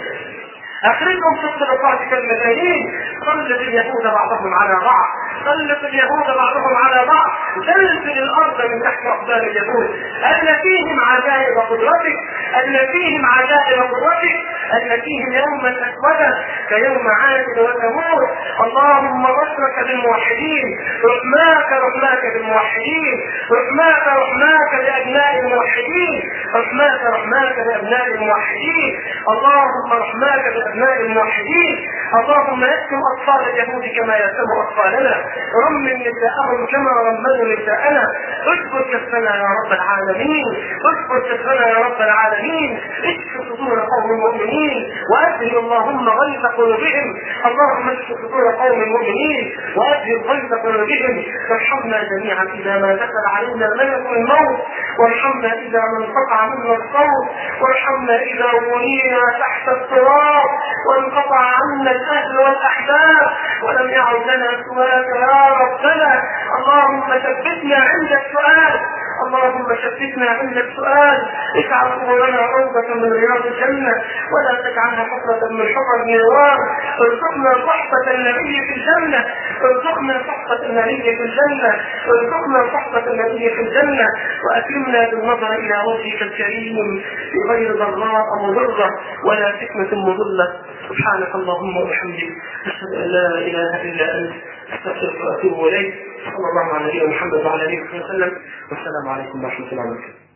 اخرجهم في الطرقات كالمجانين سلط اليهود بعضهم على بعض سلط اليهود بعضهم على بعض زلزل الارض من تحت اقدام اليهود ان فيهم عجائب قدرتك ان فيهم عجائب قدرتك ان فيهم يوما اسودا كيوم عاد وثمود اللهم نصرك بالموحدين رحماك رحماك بالموحدين رحماك رحماك بابناء الموحدين رحماك رحماك بابناء الموحدين اللهم رحماك بابناء الموحدين اللهم يسم اطفال اليهود كما يسم اطفالنا رمم نساءهم كما رمموا نساءنا اذكر كفنا يا رب العالمين اذكر كفنا يا رب العالمين اشف صدور قوم المؤمنين واذهب اللهم غيظ قلوبهم اللهم اشف صدور قوم المؤمنين واذهب غيظ قلوبهم وارحمنا جميعا اذا ما دخل علينا ملك الموت وارحمنا اذا ما انقطع منا الصوت وارحمنا اذا ولينا تحت التراب وانقطع عنا الاهل والاحباب ولم يعد لنا سواك يا ربنا اللهم ثبتنا عند السؤال اللهم ثبتنا عند السؤال اجعل قبورنا روضة من رياض الجنة ولا تجعلها حفرة من حفر النيران ارزقنا صحبة النبي في الجنة ارزقنا صحبة النبي في الجنة ارزقنا صحبة النبي في الجنة واكرمنا بالنظر الى وجهك الكريم بغير ضراء مضرة ولا فتنة مضلة سبحانك اللهم وبحمدك اشهد ان لا اله الا انت استغفرك واتوب اليك صلى الله على نبينا محمد وعلى اله وصحبه وسلم والسلام عليكم ورحمه الله وبركاته